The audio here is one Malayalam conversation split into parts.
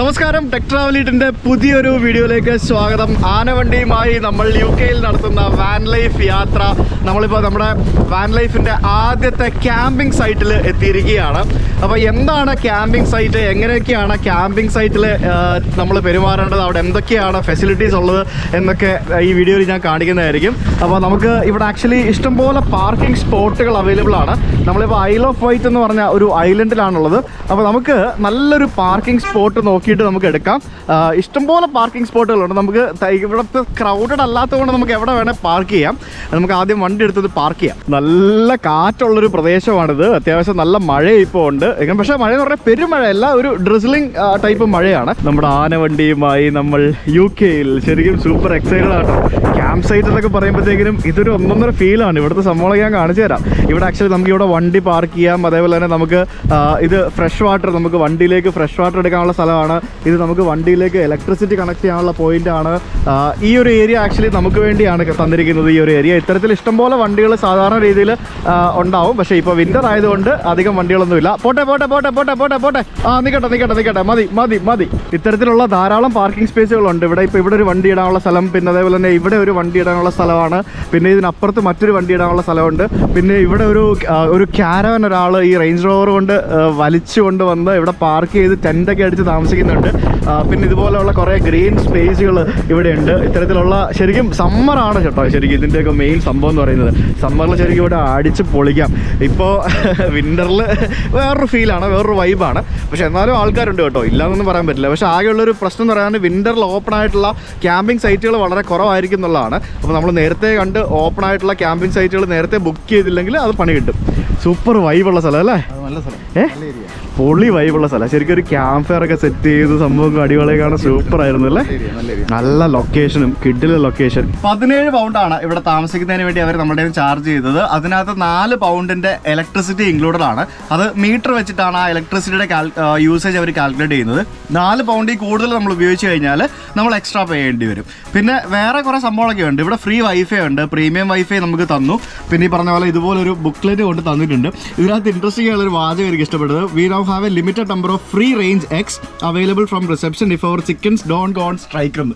നമസ്കാരം ടെക് ട്രാവലീറ്റിന്റെ പുതിയൊരു വീഡിയോയിലേക്ക് സ്വാഗതം ആനവണ്ടിയുമായി നമ്മൾ യു കെയിൽ നടത്തുന്ന വാൻ ലൈഫ് യാത്ര നമ്മളിപ്പോൾ നമ്മുടെ വാൻ ലൈഫിന്റെ ആദ്യത്തെ ക്യാമ്പിംഗ് സൈറ്റിൽ എത്തിയിരിക്കുകയാണ് അപ്പോൾ എന്താണ് ക്യാമ്പിംഗ് സൈറ്റ് എങ്ങനെയൊക്കെയാണ് ക്യാമ്പിംഗ് സൈറ്റിൽ നമ്മൾ പെരുമാറേണ്ടത് അവിടെ എന്തൊക്കെയാണ് ഫെസിലിറ്റീസ് ഉള്ളത് എന്നൊക്കെ ഈ വീഡിയോയിൽ ഞാൻ കാണിക്കുന്നതായിരിക്കും അപ്പോൾ നമുക്ക് ഇവിടെ ആക്ച്വലി ഇഷ്ടംപോലെ പാർക്കിംഗ് സ്പോട്ടുകൾ അവൈലബിൾ ആണ് നമ്മളിപ്പോൾ ഐൽ ഓഫ് വൈറ്റ് എന്ന് പറഞ്ഞ ഒരു ഐലൻഡിലാണുള്ളത് അപ്പോൾ നമുക്ക് നല്ലൊരു പാർക്കിംഗ് സ്പോട്ട് നോക്കിയിട്ട് നമുക്ക് എടുക്കാം ആ, ഇഷ്ടംപോലെ പാർക്കിംഗ് സ്പോട്ടുകളുണ്ട് നമുക്ക് ത- ഇവിടുത്തെ ക്രൗഡഡ് അല്ലാത്തതുകൊണ്ട് നമുക്ക് എവിടെ വേണേൽ പാർക്ക് ചെയ്യാം നമുക്ക് ആദ്യം വണ്ടി എടുത്തത് പാർക്ക് ചെയ്യാം നല്ല കാറ്റുള്ളൊരു പ്രദേശമാണിത് അത്യാവശ്യം നല്ല മഴ ഇപ്പോൾ ഉണ്ട് എങ്കിലും പക്ഷേ മഴ എന്ന് പറഞ്ഞാൽ പെരുമഴയല്ല ഒരു ഡ്രിസിലിംഗ് ടൈപ്പ് മഴയാണ് നമ്മുടെ ആനവണ്ടിയുമായി നമ്മൾ യു കെയിൽ ശരിക്കും സൂപ്പർ എക്സൈറ്റഡ് ആട്ടോ ക്യാമ്പ് സൈറ്റ് എന്നൊക്കെ പറയുമ്പോഴത്തേക്കിനും ഇതൊരു ഒന്നൊന്നര ഫീലാണ് ഇവിടുത്തെ സംഭവം ഞാൻ കാണിച്ചു തരാം ഇവിടെ ആക്ച്വലി നമുക്ക് ഇവിടെ വണ്ടി പാർക്ക് ചെയ്യാം അതേപോലെ തന്നെ നമുക്ക് ആ, ഇത് ഫ്രഷ് വാട്ടർ നമുക്ക് വണ്ടിയിലേക്ക് ഫ്രഷ് വാട്ടർ എടുക്കാനുള്ള സ്ഥലമാണ് ഇത് നമുക്ക് വണ്ടിയിലേക്ക് ഇലക്ട്രിസിറ്റി കണക്ട് ചെയ്യാനുള്ള പോയിന്റ് ആണ് ആ, ഈ ഒരു ഏരിയ ആക്ച്വലി നമുക്ക് വേണ്ടിയാണ് തന്നിരിക്കുന്നത് ഈ ഒരു ഏരിയ ഇത്തരത്തിൽ ഇഷ്ടംപോലെ വണ്ടികൾ സാധാരണ രീതിയിൽ ഉണ്ടാവും പക്ഷേ ഇപ്പോൾ വിന്റർ ആയതുകൊണ്ട് അധികം വണ്ടികളൊന്നുമില്ല പോട്ടെ പോട്ടെ പോട്ടെ പോട്ടെ പോട്ടെ പോട്ടെ ആ നിൽക്കട്ടെ നിൽക്കട്ടെ നിൽക്കട്ടെ മതി മതി മതി ഇത്തരത്തിലുള്ള ധാരാളം പാർക്കിംഗ് സ്പേസുകളുണ്ട് ഇവിടെ ഇപ്പോൾ ഇവിടെ ഒരു വണ്ടി ഇടാനുള്ള സ്ഥലം പിന്നെ അതേപോലെ തന്നെ ഇവിടെ ഒരു വണ്ടി ഇടാനുള്ള സ്ഥലമാണ് പിന്നെ ഇതിനപ്പുറത്ത് മറ്റൊരു വണ്ടി ഇടാനുള്ള സ്ഥലമുണ്ട് പിന്നെ ഇവിടെ ഒരു ആ, ഒരു ക്യാരവൻ ഒരാൾ ഈ റേഞ്ച് റോവർ കൊണ്ട് ആ, വലിച്ചു കൊണ്ട് വന്ന് ഇവിടെ പാർക്ക് ചെയ്ത് ടെൻ്റൊക്കെ അടിച്ച് താമസിക്കുന്നുണ്ട് ആ, പിന്നെ ഇതുപോലെയുള്ള കുറേ ഗ്രീൻ സ്പേസുകൾ ഇവിടെയുണ്ട് ഇത്തരത്തിലുള്ള ശരിക്കും സമ്മറാണ് കേട്ടോ ശരിക്കും ഇതിൻ്റെയൊക്കെ മെയിൻ സംഭവം എന്ന് പറയുന്നത് സമ്മറിൽ ശരിക്കും ഇവിടെ അടിച്ച് പൊളിക്കാം ഇപ്പോൾ വിൻ്ററിൽ വേറൊരു ഫീലാണ് വേറൊരു വൈബാണ് പക്ഷെ എന്നാലും ആൾക്കാരുണ്ട് കേട്ടോ ഇല്ലാന്നൊന്നും പറയാൻ പറ്റില്ല പക്ഷെ ആകെയുള്ളൊരു പ്രശ്നം എന്ന് പറയാൻ വിൻ്ററിൽ ഓപ്പൺ ആയിട്ടുള്ള ക്യാമ്പിംഗ് സൈറ്റുകൾ വളരെ കുറവായിരിക്കും എന്നുള്ളതാണ് അപ്പോൾ നമ്മൾ നേരത്തെ കണ്ട് ഓപ്പൺ ആയിട്ടുള്ള ക്യാമ്പിംഗ് സൈറ്റുകൾ നേരത്തെ ബുക്ക് ചെയ്തില്ലെങ്കിൽ അത് പണി കിട്ടും സൂപ്പർ വൈബുള്ള സ്ഥലം അല്ലേ നല്ല സ്ഥലം ഏ പൊളി വൈബുള്ള സ്ഥലം ശരിക്കും ഒരു ക്യാമ്പ് ഫയർ ഒക്കെ സെറ്റ് ചെയ്ത് സംഭവം അടിപൊളി കാണാൻ സൂപ്പർ ആയിരുന്നു അല്ലേ നല്ല ഏരിയ നല്ല ലൊക്കേഷനും കിഡിലെ ലൊക്കേഷൻ പതിനേഴ് പൗണ്ടാണ് ഇവിടെ താമസിക്കുന്നതിന് വേണ്ടി അവർ നമ്മുടെ ചാർജ് ചെയ്തത് അതിനകത്ത് നാല് പൗണ്ടിന്റെ ഇലക്ട്രിസിറ്റി ഇൻക്ലൂഡഡ് ആണ് അത് മീറ്റർ വെച്ചിട്ടാണ് ആ ഇലക്ട്രിസിറ്റിയുടെ യൂസേജ് അവർ കാൽക്കുലേറ്റ് ചെയ്യുന്നത് നാല് പൗണ്ടിൽ കൂടുതൽ നമ്മൾ ഉപയോഗിച്ച് കഴിഞ്ഞാൽ നമ്മൾ എക്സ്ട്രാ പേ ചെയ്യേണ്ടി വരും പിന്നെ വേറെ കുറേ സംഭവങ്ങളൊക്കെ ഉണ്ട് ഇവിടെ ഫ്രീ വൈഫൈ ഉണ്ട് പ്രീമിയം വൈഫൈ നമുക്ക് തന്നു പിന്നെ ഈ പറഞ്ഞ പോലെ ഇതുപോലൊരു ബുക്ക്ലെറ്റ് കൊണ്ട് തന്നിട്ടുണ്ട് ഇതിനകത്ത് ഇൻട്രസ്റ്റിംഗ് ആയുള്ള ഒരു വാചകം എനിക്ക് ഇഷ്ടപ്പെട്ടത് we now have a limited number of free range eggs available from reception if our chickens don't go on strike എന്ന്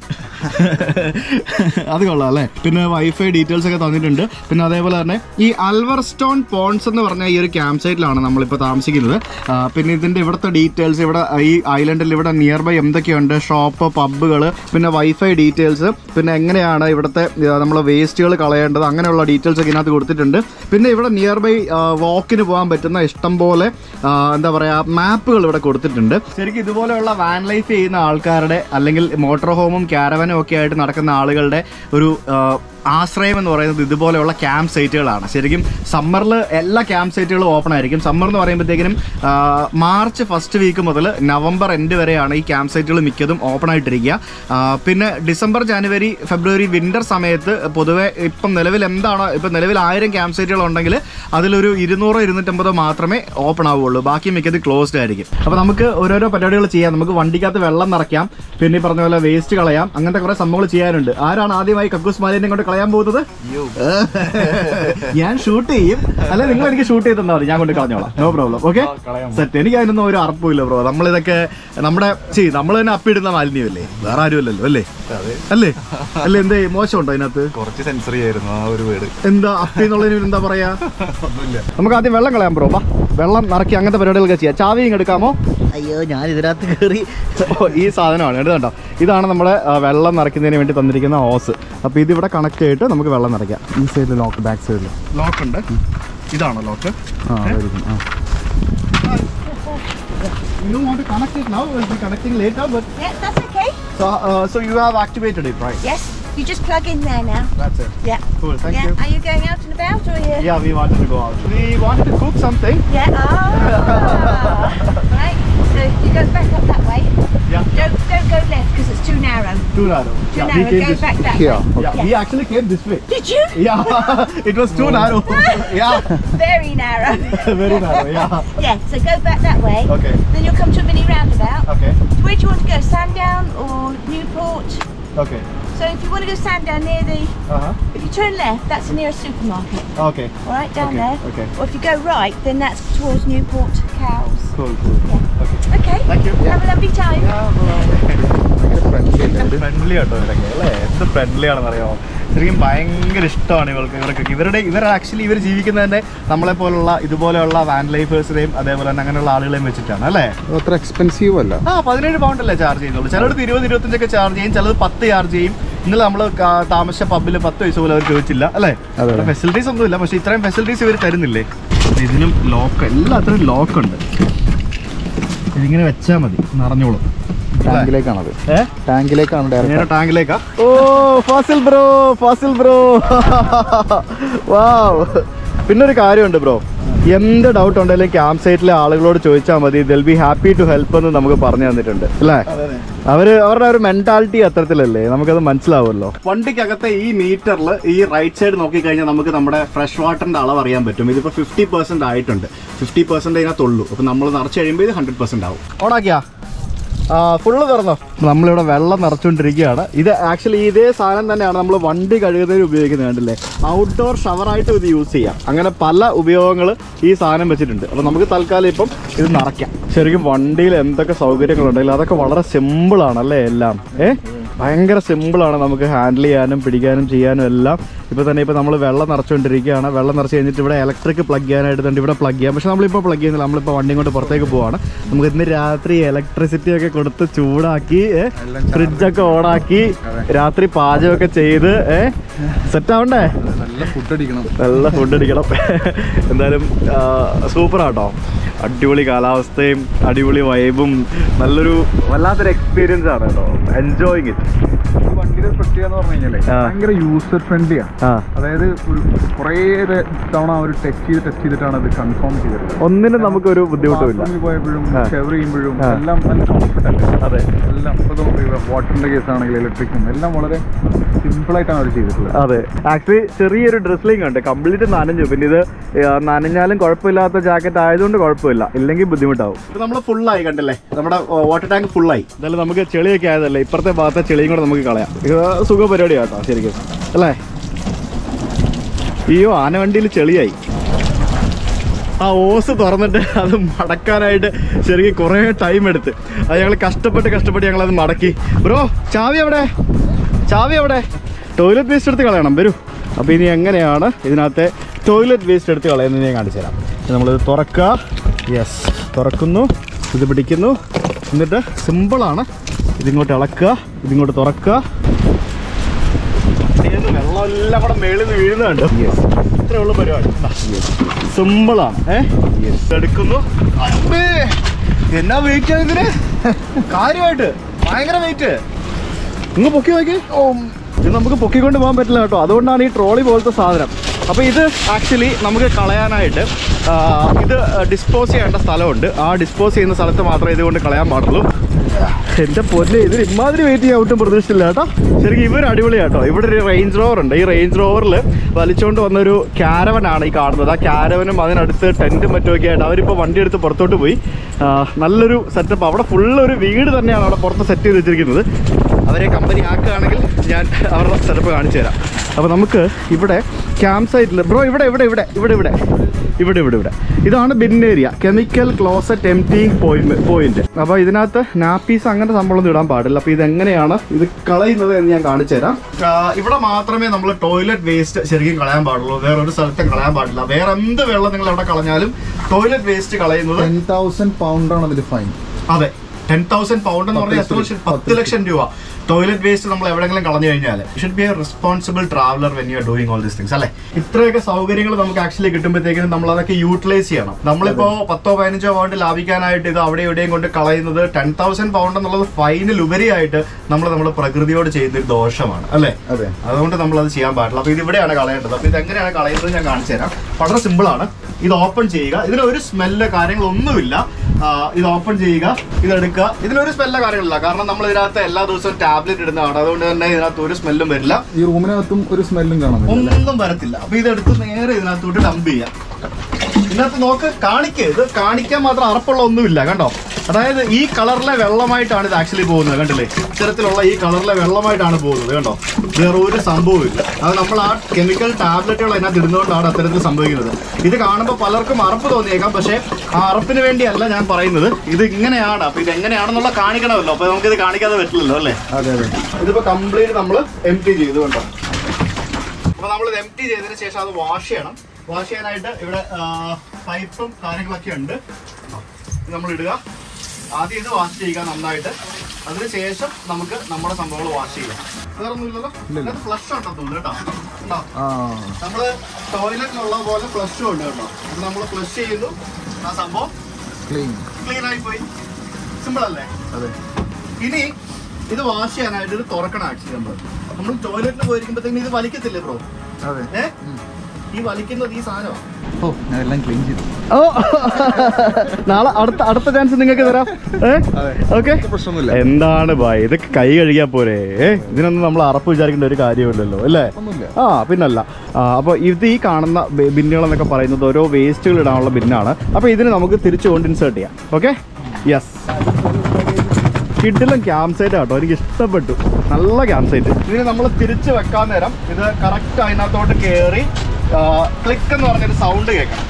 അത് കൊള്ളാം അല്ലേ പിന്നെ വൈഫൈ ഡീറ്റെയിൽസ് ഒക്കെ തന്നിട്ടുണ്ട് പിന്നെ അതേപോലെ തന്നെ ഈ അൽവർസ്റ്റോൺ പോൺസ് എന്ന് പറഞ്ഞ ഈ ഒരു ക്യാമ്പ് സൈറ്റിലാണ് നമ്മളിപ്പോൾ താമസിക്കുന്നത് ആ, പിന്നെ ഇതിൻ്റെ ഇവിടുത്തെ ഡീറ്റെയിൽസ് ഇവിടെ ഈ ഐലൻഡിൽ ഇവിടെ നിയർ ബൈ എന്തൊക്കെയുണ്ട് ഷോപ്പ് പബ്ബുകൾ പിന്നെ വൈഫൈ ഡീറ്റെയിൽസ് പിന്നെ എങ്ങനെയാണ് ഇവിടുത്തെ നമ്മൾ വേസ്റ്റുകൾ കളയേണ്ടത് അങ്ങനെയുള്ള ഡീറ്റെയിൽസ് ഒക്കെ ഇതിനകത്ത് കൊടുത്തിട്ടുണ്ട് പിന്നെ ഇവിടെ നിയർ ബൈ വാക്കിന് പോകാൻ പറ്റുന്ന ഇഷ്ടം പോലെ ആ, എന്താ പറയുക മാപ്പുകൾ ഇവിടെ കൊടുത്തിട്ടുണ്ട് ശരിക്കും ഇതുപോലെയുള്ള വാൻ ലൈഫ് ചെയ്യുന്ന ആൾക്കാരുടെ അല്ലെങ്കിൽ മോട്ടോർ ഹോമും ക്യാരവനും ഒക്കെ ആയിട്ട് നടക്കുന്ന ആളുകളുടെ ഒരു ആ, ആശ്രയം എന്ന് പറയുന്നത് ഇതുപോലെയുള്ള ക്യാമ്പ് സൈറ്റുകളാണ് ശരിക്കും സമ്മറിൽ എല്ലാ ക്യാമ്പ് സൈറ്റുകളും ഓപ്പൺ ആയിരിക്കും സമ്മർ എന്ന് പറയുമ്പോഴത്തേക്കിനും ആ, മാർച്ച് ഫസ്റ്റ് വീക്ക് മുതൽ നവംബർ എൻഡ് വരെയാണ് ഈ ക്യാമ്പ് സൈറ്റുകൾ മിക്കതും ഓപ്പൺ ആയിട്ടിരിക്കുക ആ, പിന്നെ ഡിസംബർ ജനുവരി ഫെബ്രുവരി വിന്റർ സമയത്ത് പൊതുവെ ഇപ്പം നിലവിൽ എന്താണോ ഇപ്പം നിലവിൽ ആയിരം ക്യാമ്പ് സൈറ്റുകൾ ഉണ്ടെങ്കിൽ അതിലൊരു ഇരുന്നൂറോ ഇരുന്നൂറ്റമ്പതോ മാത്രമേ ഓപ്പൺ ആവുകയുള്ളൂ ബാക്കി മിക്കത് ക്ലോസ്ഡ് ആയിരിക്കും അപ്പോൾ നമുക്ക് ഓരോരോ പരിപാടികൾ ചെയ്യാം നമുക്ക് വണ്ടിക്കകത്ത് വെള്ളം നിറയ്ക്കാം പിന്നെ ഈ പറഞ്ഞ പോലെ വേസ്റ്റ് കളയാം അങ്ങനത്തെ കുറേ സംഭവങ്ങൾ ചെയ്യാനുണ്ട് ആരാണ് ആദ്യമായി കക്കൂസ് മാലിന്യം കൊണ്ട് കളയാൻ പോകുന്നത് ഞാൻ ഷൂട്ട് ചെയ്യും അല്ലെ നിങ്ങൾ എനിക്ക് ഷൂട്ട് ചെയ്ത് തന്നാൽ മതി ഞാൻ കൊണ്ട് കളഞ്ഞോളാം നോ പ്രോബ്ലം ഓക്കെ സെറ്റ് എനിക്ക് അതിനൊന്നും ഒരു അറപ്പുമില്ല ബ്രോ നമ്മളിതൊക്കെ നമ്മുടെ ചെയ് നമ്മൾ തന്നെ അപ്പിടുന്ന മാലിന്യമല്ലേ വേറെ ആരും അല്ലല്ലോ അല്ലേ അല്ലേ അല്ലേ എന്തേ മോശമുണ്ടോ അതിനകത്ത് കുറച്ച് സെൻസറി ആയിരുന്നു ആ ഒരു വീട് എന്താ അപ്പി എന്നുള്ളതിന് എന്താ പറയാ നമുക്ക് ആദ്യം വെള്ളം കളയാൻ ബ്രോ വാ വെള്ളം നിറക്കി അങ്ങനത്തെ പരിപാടികളൊക്കെ ചെയ്യാം ചാവി ഇങ്ങ് എടുക്കാമോ അയ്യോ ഞാൻ ഇതിനകത്ത് കയറി ഓ, ഈ സാധനമാണ് എടുത്ത് കണ്ടോ ഇതാണ് നമ്മുടെ ആ, വെള്ളം നിറയ്ക്കുന്നതിന് വേണ്ടി തന്നിരിക്കുന്ന ഹോസ് അപ്പോൾ ഇതിവിടെ കണക്ട് ചെയ്തിട്ട് നമുക്ക് വെള്ളം നിറയ്ക്കാം ഈ സൈഡിൽ ലോക്ക് ബാക്ക് സൈഡിൽ ലോക്ക് ഉണ്ട് ഇതാണോ ലോക്ക് ആ അതായിരിക്കും ആ You want to connect it now? We'll be connecting later, but Yeah, that's okay. so uh, so you have activated it, right? Yes, you just plug in there now. That's it. Yeah. Cool. Thank yeah. you. Are you going out and about or are you? Yeah, we wanted to go out. We wanted to cook something. Yeah. Ah. right. So you go back up that way. Yeah. Don't don't go left because it's too narrow. Too narrow. Too yeah, narrow. we came Go this back that Here. way. Yeah, we actually came this way. Did you? Yeah, it was too narrow. yeah, Very narrow. very narrow. Yeah. yeah. So go back that way. Okay. Then you'll come to a mini roundabout. Okay. Where do you want to go? Sandown or Newport? Okay. So if you want to go Sandown near the, Uh huh. if you turn left, that's the nearest supermarket. Okay. All right, down Okay, there. okay. Or if you go right, then that's towards Newport Cows. Cool. Cool. Okay. Okay. Thank you. Have a lovely time. Yeah. Bye. Friendly ആട്ടോ ഇവരൊക്കെ അല്ലേ എന്ത് ഫ്രണ്ട്ലി ആണെന്ന് അറിയാമോ ശരിക്കും ഭയങ്കര ഇഷ്ടമാണ് ഇവർക്ക് ഇവർക്കൊക്കെ ഇവരുടെ ഇവർ ആക്ച്വലി ഇവർ ജീവിക്കുന്നത് തന്നെ നമ്മളെ പോലുള്ള ഇതുപോലെയുള്ള വാൻ ലൈഫേഴ്സിനെയും അതേപോലെ തന്നെ അങ്ങനെയുള്ള ആളുകളെയും വെച്ചിട്ടാണ് അല്ലേ അത്ര എക്സ്പെൻസീവ് അല്ല ആ പതിനേഴ് പൗണ്ട് അല്ലേ ചാർജ് ചെയ്യുന്നുള്ളൂ ചിലടത്ത് ഇരുപത് ഇരുപത്തഞ്ചൊക്കെ ചാർജ് ചെയ്യും ചിലത് പത്ത് ചാർജ് ചെയ്യും ഇന്നലെ നമ്മൾ താമസിച്ച പബ്ബിൽ പത്ത് പൈസ പോലും അവർ ചോദിച്ചില്ല അല്ലേ അതെ. ഫെസിലിറ്റീസ് ഒന്നുമില്ല പക്ഷേ ഇത്രയും ഫെസിലിറ്റീസ് ഇവർ തരുന്നില്ലേ ഇതിനും ലോക്ക് എല്ലാത്തിനും ലോക്ക് ഉണ്ട് ഇതിങ്ങനെ വെച്ചാൽ മതി നിറഞ്ഞോളും ടാങ്കിലേക്കാണത് ഏ ടാങ്കിലേക്കാണ് നേരെ ഡയറക്റ്റ് ടാങ്കിലേക്കാ ഓ Fazil bro Fazil bro wow പിന്നെ ഒരു കാര്യമുണ്ട് ബ്രോ എന്ത് ഡൗട്ട് ഉണ്ടെങ്കിലും ക്യാമ്പ് സൈറ്റിലെ ആളുകളോട് ചോദിച്ചാൽ മതി they'll be happy to help എന്ന് നമുക്ക് പറഞ്ഞു തന്നിട്ടുണ്ട് അല്ലേ അവര് അവരുടെ ഒരു മെന്റാലിറ്റി അത്തരത്തിലല്ലേ നമുക്കത് മനസ്സിലാവുമല്ലോ വണ്ടിക്കകത്തെ ഈ മീറ്ററിൽ ഈ റൈറ്റ് സൈഡ് നോക്കിക്കഴിഞ്ഞാൽ നമുക്ക് നമ്മുടെ ഫ്രഷ് വാട്ടറിന്റെ അളവ് അറിയാൻ പറ്റും ഇതിപ്പോൾ ഫിഫ്റ്റി പെർസെന്റ് ആയിട്ടുണ്ട് ഫിഫ്റ്റി പെർസെന്റ് ഇതിനകത്തുള്ളൂ അപ്പോൾ നമ്മൾ നിറച്ച് കഴിയുമ്പോൾ ഇത് ഹൺഡ്രഡ് പെർസെന്റ് ആവും ഓണാക്കിയാ ആ ഫുള്ള് തുറന്നോ നമ്മളിവിടെ വെള്ളം നിറച്ചുകൊണ്ടിരിക്കുകയാണ് ഇത് ആക്ച്വലി ഇതേ സാധനം തന്നെയാണ് നമ്മൾ വണ്ടി കഴുകുന്നതിന് ഉപയോഗിക്കുന്നത് കണ്ടില്ലേ ഔട്ട്ഡോർ ഷവറായിട്ട് ഇത് യൂസ് ചെയ്യാം അങ്ങനെ പല ഉപയോഗങ്ങൾ ഈ സാധനം വെച്ചിട്ടുണ്ട് അപ്പോൾ നമുക്ക് തൽക്കാലം ഇപ്പം ഇത് നിറയ്ക്കാം ശരിക്കും വണ്ടിയിൽ എന്തൊക്കെ സൗകര്യങ്ങളുണ്ടെങ്കിലും അതൊക്കെ വളരെ സിമ്പിളാണ് അല്ലേ എല്ലാം ഏ ഭയങ്കര സിമ്പിളാണ് നമുക്ക് ഹാൻഡിൽ ചെയ്യാനും പിടിക്കാനും ചെയ്യാനും എല്ലാം ഇപ്പോൾ തന്നെ ഇപ്പോൾ നമ്മൾ വെള്ളം നിറച്ചുകൊണ്ടിരിക്കുകയാണ് വെള്ളം നിറച്ച് കഴിഞ്ഞിട്ട് ഇവിടെ ഇലക്ട്രിക് പ്ലഗ് ചെയ്യാനായിട്ട് തന്നെ ഇവിടെ പ്ലഗ് ചെയ്യാം പക്ഷേ നമ്മളിപ്പോൾ പ്ലഗ് ചെയ്യുന്നില്ല നമ്മളിപ്പോൾ വണ്ടിയും കൊണ്ട് പുറത്തേക്ക് പോവാണ് നമുക്ക് ഇന്ന് രാത്രി ഇലക്ട്രിസിറ്റി ഒക്കെ കൊടുത്ത് ചൂടാക്കി ഫ്രിഡ്ജൊക്കെ ഓണാക്കി രാത്രി പാചകമൊക്കെ ചെയ്ത് ഏ സെറ്റ് ആവണ്ടേ നല്ല ഫുഡ് അടിക്കണം നല്ല ഫുഡ് അടിക്കണം എന്തായാലും സൂപ്പറാട്ടോ അടിപൊളി കാലാവസ്ഥയും അടിപൊളി വൈബും നല്ലൊരു വല്ലാത്തൊരു എക്സ്പീരിയൻസ് ആണ് കേട്ടോ എൻജോയിങ് ഇറ്റ് ഈ വണ്ടിയുടെ പ്രത്യേകത എന്ന് പറഞ്ഞു കഴിഞ്ഞാലേ ആ. ഭയങ്കര യൂസർ ഫ്രണ്ട്ലിയാണ് ആ അതായത് ഒരു കുറേ തവണ അവർ ടെസ്റ്റ് ചെയ്ത് ടെസ്റ്റ് ചെയ്തിട്ടാണ് അത് കൺഫേം ചെയ്തത് ഒന്നിനും നമുക്കൊരു ബുദ്ധിമുട്ടുമില്ല ബാത്റൂമിൽ പോയപ്പോഴും ആ. ഷവർ ചെയ്യുമ്പോഴും ആ. എല്ലാം നല്ല കംഫർട്ട് അല്ലേ അതെ എല്ലാം ഇപ്പോൾ വാട്ടറിന്റെ കേസ് ആണെങ്കിൽ ഇലക്ട്രിക്കും എല്ലാം വളരെ സിമ്പിൾ ആയിട്ടാണ് അവർ ചെയ്തിട്ടുള്ളത് അതെ ആക്ച്വലി ചെറിയൊരു ഡ്രസ്സിലിംഗ് ഉണ്ട് കംപ്ലീറ്റ് നനഞ്ഞു പിന്നെ ഇത് ആ, നനഞ്ഞാലും കുഴപ്പമില്ലാത്ത ജാക്കറ്റ് ആയതുകൊണ്ട് കുഴപ്പമില്ല ഇല്ലെങ്കിൽ ബുദ്ധിമുട്ടാവും ഇത് നമ്മൾ ഫുള്ളായി കണ്ടല്ലേ നമ്മുടെ വാട്ടർ ടാങ്ക് ഫുള്ളായി എന്തായാലും നമുക്ക് ചെളിയൊക്കെ ആയതല്ലേ ഇപ്പുറത്തെ ഭാഗത്തെ ചെളിയും കൂടെ നമുക്ക് കളയാം ഇത് സുഖ പരിപാടിയാണ് കേട്ടോ ശരിക്കും അല്ലേ അയ്യോ ആന വണ്ടിയിൽ ചെളിയായി ആ ഓസ് തുറന്നിട്ട് അത് മടക്കാനായിട്ട് ശരിക്കും കുറേ ടൈം എടുത്ത് അത് ഞങ്ങൾ കഷ്ടപ്പെട്ട് കഷ്ടപ്പെട്ട് ഞങ്ങളത് മടക്കി ബ്രോ ചാവി എവിടെ ചാവി എവിടെ ടോയ്ലറ്റ് വേസ്റ്റ് എടുത്ത് കളയണം വരൂ അപ്പോൾ ഇനി എങ്ങനെയാണ് ഇതിനകത്തെ ടോയ്ലറ്റ് വേസ്റ്റ് എടുത്ത് കളയുന്നത് ഞാൻ കാണിച്ചു തരാം ഇത് നമ്മളിത് തുറക്കുക യെസ് തുറക്കുന്നു ഇത് പിടിക്കുന്നു എന്നിട്ട് സിമ്പിളാണ് ഇതിങ്ങോട്ട് ഇളക്കുക ഇതിങ്ങോട്ട് തുറക്കുക ഇതിന്ന് വെള്ളമെല്ലാം കൂടെ മേളിൽ നിന്ന് വീഴുന്നുണ്ട് ഇത്രേ ഉള്ളൂ പരിപാടി സിമ്പിളാണ് ഏ എടുക്കുന്നു അമ്മേ, എന്നാ വെയിറ്റ് ഇതിന് കാര്യമായിട്ട് ഭയങ്കര വെയിറ്റ് ഇങ്ങ് പൊക്കി നോക്കി ഇത് നമുക്ക് പൊക്കിക്കൊണ്ട് പോകാൻ പറ്റില്ല കേട്ടോ അതുകൊണ്ടാണ് ഈ ട്രോളി പോലത്തെ സാധനം അപ്പോൾ ഇത് ആക്ച്വലി നമുക്ക് കളയാനായിട്ട് ആ, ഇത് ഡിസ്പോസ് ചെയ്യേണ്ട സ്ഥലമുണ്ട് ആ ഡിസ്പോസ് ചെയ്യുന്ന സ്ഥലത്ത് മാത്രമേ ഇതുകൊണ്ട് കളയാൻ പാടുള്ളൂ എൻ്റെ പൊന്നെ ഇതിന് ഇമാതിരി വെയിറ്റ് ചെയ്യാൻ ഒട്ടും പ്രതീക്ഷിച്ചില്ല കേട്ടോ ശരിക്കും ഇവർ അടിപൊളിയാട്ടോ ഇവിടെ ഒരു റേഞ്ച് റോവർ ഉണ്ട് ഈ റേഞ്ച് റോവറിൽ വലിച്ചുകൊണ്ട് വന്നൊരു ക്യാരവൻ ആണ് ഈ കാണുന്നത് ആ ക്യാരവനും അതിനടുത്ത് ടെൻറ്റും മറ്റുമൊക്കെ ആയിട്ട് അവരിപ്പോൾ വണ്ടി എടുത്ത് പുറത്തോട്ട് പോയി ആ, നല്ലൊരു സെറ്റപ്പ് അവിടെ ഫുള്ള് ഒരു വീട് തന്നെയാണ് അവിടെ പുറത്ത് സെറ്റ് ചെയ്ത് വെച്ചിരിക്കുന്നത് അവരെ കമ്പനി ആക്കുകയാണെങ്കിൽ ഞാൻ അവരുടെ സെറ്റപ്പ് കാണിച്ചു തരാം അപ്പോൾ നമുക്ക് ഇവിടെ ക്യാമ്പ് സൈറ്റിൽ ബ്രോ ഇവിടെ ഇവിടെ ഇവിടെ ഇവിടെ ഇവിടെ ഇവിടെ ഇവിടെ ഇവിടെ ഇതാണ് bin area chemical closet emptying point point അപ്പോൾ ഇതിനകത്ത് നാപ്പീസ് അങ്ങനത്തെ സംഭവമൊന്നും ഇടാൻ പാടില്ല അപ്പോൾ ഇതെങ്ങനെയാണ് ഇത് കളയുന്നത് എന്ന് ഞാൻ കാണിച്ചു തരാം ആ, ഇവിടെ മാത്രമേ നമ്മൾ ടോയ്ലറ്റ് വേസ്റ്റ് ശരിക്കും കളയാൻ പാടുള്ളൂ വേറെ ഒരു സ്ഥലത്തും കളയാൻ പാടില്ല വേറെ എന്ത് വെള്ളം നിങ്ങൾ എവിടെ കളഞ്ഞാലും ടോയ്ലറ്റ് വേസ്റ്റ് കളയുന്നത് ടെൻ തൗസൻഡ് പൗണ്ടാണ് അതിൽ ഫൈൻ അതെ ടെൻ തൗസൻഡ് പൗണ്ട് എന്ന് പറഞ്ഞാൽ എത്ര ലക്ഷം പത്ത് ലക്ഷം രൂപ ടോയ്ലറ്റ് വേസ്റ്റ് നമ്മൾ എവിടെയെങ്കിലും കളഞ്ഞു കഴിഞ്ഞാൽ should be a responsible traveller when you are doing all these things അല്ലേ ഇത്രയൊക്കെ സൗകര്യങ്ങൾ നമുക്ക് ആക്ച്വലി കിട്ടുമ്പോഴത്തേക്കും നമ്മൾ അതൊക്കെ യൂട്ടിലൈസ് ചെയ്യണം നമ്മളിപ്പോ പത്തോ പതിനഞ്ചോ പൗണ്ട് ലാഭിക്കാനായിട്ട് ഇത് അവിടെ ഇവിടെയും കൊണ്ട് കളയുന്നത് ടെൻ തൗസൻഡ് പൗണ്ട് എന്നുള്ളത് ഫൈനൽ ഉപരിയായിട്ട് നമ്മൾ നമ്മുടെ പ്രകൃതിയോട് ചെയ്യുന്ന ഒരു ദോഷമാണ് അല്ലേ അതെ അതുകൊണ്ട് നമ്മൾ അത് ചെയ്യാൻ പാടില്ല അപ്പൊ ഇത് ഇവിടെയാണ് കളയേണ്ടത് അപ്പൊ ഇത് എങ്ങനെയാണ് കളയുന്നത് ഞാൻ കാണിച്ചു തരാം വളരെ സിമ്പിൾ ആണ് ഇത് ഓപ്പൺ ചെയ്യുക ഇതിന് ഒരു സ്മെല്ല് കാര്യങ്ങളൊന്നുമില്ല ആ, ഇത് ഓപ്പൺ ചെയ്യുക ഇത് എടുക്കുക ഇതിനൊരു സ്മെല്ലോ കാര്യങ്ങളില്ല കാരണം നമ്മൾ ഇതിനകത്ത് എല്ലാ ദിവസവും ടാബ്ലറ്റ് ഇടുന്നതാണ് അതുകൊണ്ട് തന്നെ ഇതിനകത്ത് ഒരു സ്മെല്ലും വരില്ല ഈ റൂമിനകത്തും ഒരു സ്മെല്ലും കാണുന്നില്ല ഒന്നും വരത്തില്ല അപ്പൊ ഇതെടുത്ത് നേരെ ഇതിനകത്തോട്ട് ഡംപ് ചെയ്യാം ഇതിനകത്ത് നോക്ക് കാണിക്ക് ഇത് കാണിക്കാൻ മാത്രം അറപ്പുള്ള ഒന്നുമില്ല കണ്ടോ അതായത് ഈ കളറിലെ വെള്ളമായിട്ടാണ് ഇത് ആക്ച്വലി പോകുന്നത് കണ്ടില്ലേ ഇത്തരത്തിലുള്ള ഈ കളറിലെ വെള്ളമായിട്ടാണ് പോകുന്നത് കണ്ടോ വേറെ ഒരു സംഭവവും ഇല്ല അത് നമ്മൾ ആ കെമിക്കൽ ടാബ്ലറ്റുകൾ അതിനകത്ത് ഇടുന്നതുകൊണ്ടാണ് അത്തരത്തിൽ സംഭവിക്കുന്നത് ഇത് കാണുമ്പോൾ പലർക്കും അറപ്പ് തോന്നിയേക്കാം പക്ഷേ ആ അറപ്പിന് വേണ്ടിയല്ല ഞാൻ പറയുന്നത് ഇത് ഇങ്ങനെയാണ് അപ്പൊ ഇത് എങ്ങനെയാണെന്നുള്ള കാണിക്കണമല്ലോ അപ്പൊ നമുക്കിത് കാണിക്കാതെ പറ്റില്ലല്ലോ അല്ലേ അതെ അതെ ഇതിപ്പോ കംപ്ലീറ്റ് നമ്മൾ എം ടി ചെയ്തു കണ്ടോ അപ്പൊ നമ്മൾ എം ടി ചെയ്തതിന് ശേഷം അത് വാഷ് ചെയ്യണം വാഷ് ചെയ്യാനായിട്ട് ഇവിടെ പൈപ്പും കാര്യങ്ങളൊക്കെ ഉണ്ട് നമ്മൾ ഇടുക ആദ്യം ഇത് വാഷ് ചെയ്യുക നന്നായിട്ട് അതിനുശേഷം നമുക്ക് നമ്മുടെ സംഭവങ്ങൾ വാഷ് ചെയ്യാം വേറെ ഒന്നുമില്ലല്ലോ ഇതിനകത്ത് ഫ്ലഷ് ഉണ്ടോ തോന്നുന്നു കേട്ടോ ഉണ്ടോ ആ നമ്മള് ടോയ്ലറ്റിലുള്ള പോലെ ഫ്ലഷും ഉണ്ട് കേട്ടോ അത് നമ്മൾ ഫ്ലഷ് ചെയ്യുന്നു ആ സംഭവം ക്ലീൻ ക്ലീൻ ആയി പോയി സിമ്പിൾ അല്ലേ അതെ ഇനി ഇത് വാഷ് ചെയ്യാനായിട്ട് ഇത് തുറക്കണം ആക്ച്വലി നമ്മൾ നമ്മൾ ടോയ്ലറ്റിൽ പോയിരിക്കുമ്പോഴത്തേക്കും ഇത് വലിക്കത്തില്ലേ ബ്രോ അതെ ഏ ഈ വലിക്കുന്നത് ഈ സാധനമാണ് ഓ ഞാൻ എല്ലാം ക്ലീൻ ചെയ്തു ഓ നാളെ അടുത്ത അടുത്ത ചാൻസ് നിങ്ങൾക്ക് തരാം അതെ. ഓക്കെ പ്രശ്നമൊന്നുമില്ല എന്താണ് ബായ് ഇതൊക്കെ കൈ കഴുകിയാ പോരെ ഏ? ഇതിനൊന്നും നമ്മൾ അറപ്പ് വിചാരിക്കേണ്ട ഒരു കാര്യമില്ലല്ലോ അല്ലേ ഒന്നുമില്ല ആ പിന്നല്ല ആ, അപ്പോൾ ഇത് ഈ കാണുന്ന ബി- ബിന്നുകൾ എന്നൊക്കെ പറയുന്നത് ഓരോ വേസ്റ്റുകൾ ഇടാനുള്ള ബിന്നാണ് അപ്പോൾ ഇതിന് നമുക്ക് തിരിച്ചു കൊണ്ട് ഇൻസേർട്ട് ചെയ്യാം ഓക്കെ യെസ് കിഡിലും ക്യാമ്പ് സൈറ്റ് കേട്ടോ എനിക്ക് ഇഷ്ടപ്പെട്ടു നല്ല ക്യാമ്പ് സൈറ്റ് ഇതിന് നമ്മൾ തിരിച്ച് വെക്കാൻ നേരം ഇത് കറക്റ്റ് അതിനകത്തോട്ട് കയറി ക്ലിക്ക് എന്ന് പറഞ്ഞൊരു സൗണ്ട് കേൾക്കണം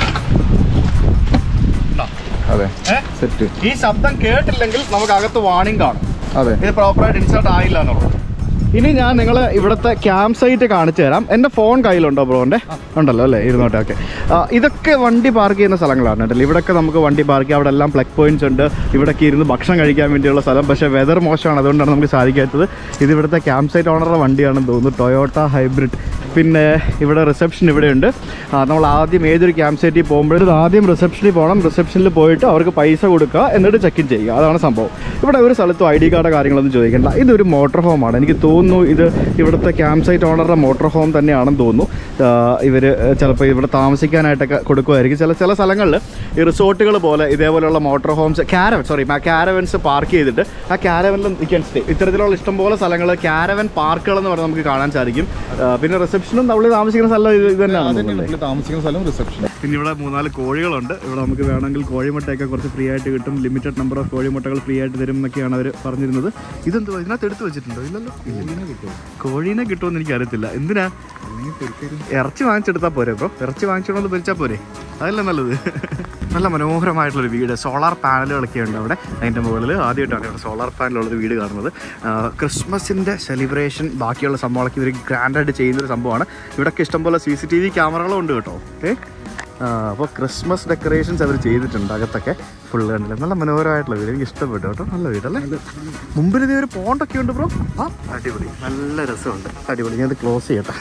ഉണ്ടോ? അതെ ഏ? സെറ്റ് ഈ ശബ്ദം കേട്ടില്ലെങ്കിൽ നമുക്ക് അകത്ത് വാണിംഗ് കാണും അതെ ഇത് പ്രോപ്പറായിട്ട് ഇൻസേർട്ട് ആയില്ല എന്നുള്ളത് ഇനി ഞാൻ നിങ്ങളെ ഇവിടുത്തെ ക്യാമ്പ് സൈറ്റ് കാണിച്ചു തരാം എൻ്റെ ഫോൺ കയ്യിലുണ്ടോ ബ്രോൻ്റെ ഉണ്ടല്ലോ അല്ലേ ഇരുന്നോട്ടെ ഓക്കെ ഇതൊക്കെ വണ്ടി പാർക്ക് ചെയ്യുന്ന സ്ഥലങ്ങളാണ് കേട്ടോ ഇവിടെയൊക്കെ നമുക്ക് വണ്ടി പാർക്ക് ചെയ്യാം അവിടെ എല്ലാം പ്ലഗ് പോയിന്റ്സ് ഉണ്ട് ഇവിടേക്ക് ഇരുന്ന് ഭക്ഷണം കഴിക്കാൻ വേണ്ടിയുള്ള സ്ഥലം പക്ഷേ വെതർ മോശമാണ് അതുകൊണ്ടാണ് നമുക്ക് സാധിക്കാത്തത് ഇത് ഇവിടുത്തെ ക്യാമ്പ് സൈറ്റ് ഓണറുടെ വണ്ടിയാണെന്ന് തോന്നുന്നു ടൊയോട്ട ഹൈബ്രിഡ് പിന്നെ ഇവിടെ റിസപ്ഷൻ ഇവിടെയുണ്ട് ആ, നമ്മൾ ആദ്യം ഏതൊരു ക്യാമ്പ് സൈറ്റിൽ പോകുമ്പോഴും ആദ്യം റിസപ്ഷനിൽ പോകണം റിസപ്ഷനിൽ പോയിട്ട് അവർക്ക് പൈസ കൊടുക്കുക എന്നിട്ട് ചെക്ക് ഇൻ ചെയ്യുക അതാണ് സംഭവം ഇവിടെ ഒരു സ്ഥലത്തും ഐ ഡി കാർഡ് കാര്യങ്ങളൊന്നും ചോദിക്കേണ്ട ഇതൊരു മോട്ടോർ ഹോമാണ് എനിക്ക് തോന്നുന്നു ഇത് ഇവിടുത്തെ ക്യാമ്പ് സൈറ്റ് ഓണറുടെ മോട്ടോർ ഹോം തന്നെയാണെന്ന് തോന്നുന്നു ഇവർ ചിലപ്പോൾ ഇവിടെ താമസിക്കാനായിട്ടൊക്കെ കൊടുക്കുമായിരിക്കും ചില ചില സ്ഥലങ്ങളിൽ ഈ റിസോർട്ടുകൾ പോലെ ഇതേപോലെയുള്ള motor homes caravan sorry caravans park ചെയ്തിട്ട് ആ ക്യാരവനിൽ നിൽക്കാൻ സ്റ്റേ ഇത്തരത്തിലുള്ള ഇഷ്ടംപോലെ സ്ഥലങ്ങൾ ക്യാരവൻ പാർക്കുകൾ എന്ന് പറഞ്ഞാൽ നമുക്ക് കാണാൻ സാധിക്കും ആ, പിന്നെ റിസപ്ഷനും നമ്മൾ താമസിക്കുന്ന സ്ഥലം ഇത് ഇത് തന്നെയാണ് തോന്നുന്നത് പുള്ളി താമസിക്കുന്ന സ്ഥലം റിസപ്ഷൻ പിന്നെ ഇവിടെ മൂന്നാല് കോഴികളുണ്ട് ഇവിടെ നമുക്ക് വേണമെങ്കിൽ കോഴിമുട്ടയൊക്കെ കുറച്ച് ഫ്രീ ആയിട്ട് കിട്ടും ലിമിറ്റഡ് നമ്പർ ഓഫ് കോഴിമുട്ടകൾ ഫ്രീ ആയിട്ട് തരും എന്നൊക്കെയാണ് അവർ പറഞ്ഞിരുന്നത് ഇതെന്തോ ഇതിനകത്ത് എടുത്ത് വെച്ചിട്ടുണ്ടോ ഇല്ലല്ലോ കോഴീനെ കിട്ടുമെന്ന് എനിക്ക് അറിയത്തില്ല എന്തിനാ ഇറച്ചി വാങ്ങിച്ചെടുത്താൽ പോരെ ബ്രോ ഇറച്ചി വാങ്ങിച്ചോണ്ട് ഭരിച്ചാൽ പോരെ അതല്ല നല്ലത് നല്ല മനോഹരമായിട്ടുള്ളൊരു വീട് സോളാർ പാനലുകളൊക്കെ ഉണ്ട് അവിടെ അതിൻ്റെ മുകളിൽ ആദ്യമായിട്ടാണ് ഇവിടെ സോളാർ പാനലുള്ളൊരു വീട് കാണുന്നത് ആ, ക്രിസ്മസിൻ്റെ സെലിബ്രേഷൻ ബാക്കിയുള്ള സംഭവങ്ങളൊക്കെ ഇവർ ഗ്രാൻഡായിട്ട് ചെയ്യുന്നൊരു സംഭവമാണ് ഇവിടെയൊക്കെ ഇഷ്ടംപോലെ സി സി ടി വി ക്യാമറകളും ഉണ്ട് കേട്ടോ ഏ അപ്പോൾ ക്രിസ്മസ് ഡെക്കറേഷൻസ് അവർ ചെയ്തിട്ടുണ്ട് അകത്തൊക്കെ ഫുള്ള് കണ്ടില്ല നല്ല മനോഹരമായിട്ടുള്ള വീട് എനിക്ക് ഇഷ്ടപ്പെട്ടു കേട്ടോ നല്ല വീടല്ലേ മുമ്പിൽ ഇതേ ഒരു പോണ്ടൊക്കെ ഉണ്ട് ബ്രോ ആ അടിപൊളി നല്ല രസമുണ്ട് അടിപൊളി ഞാൻ ഇത് ക്ലോസ് ചെയ്യട്ടെ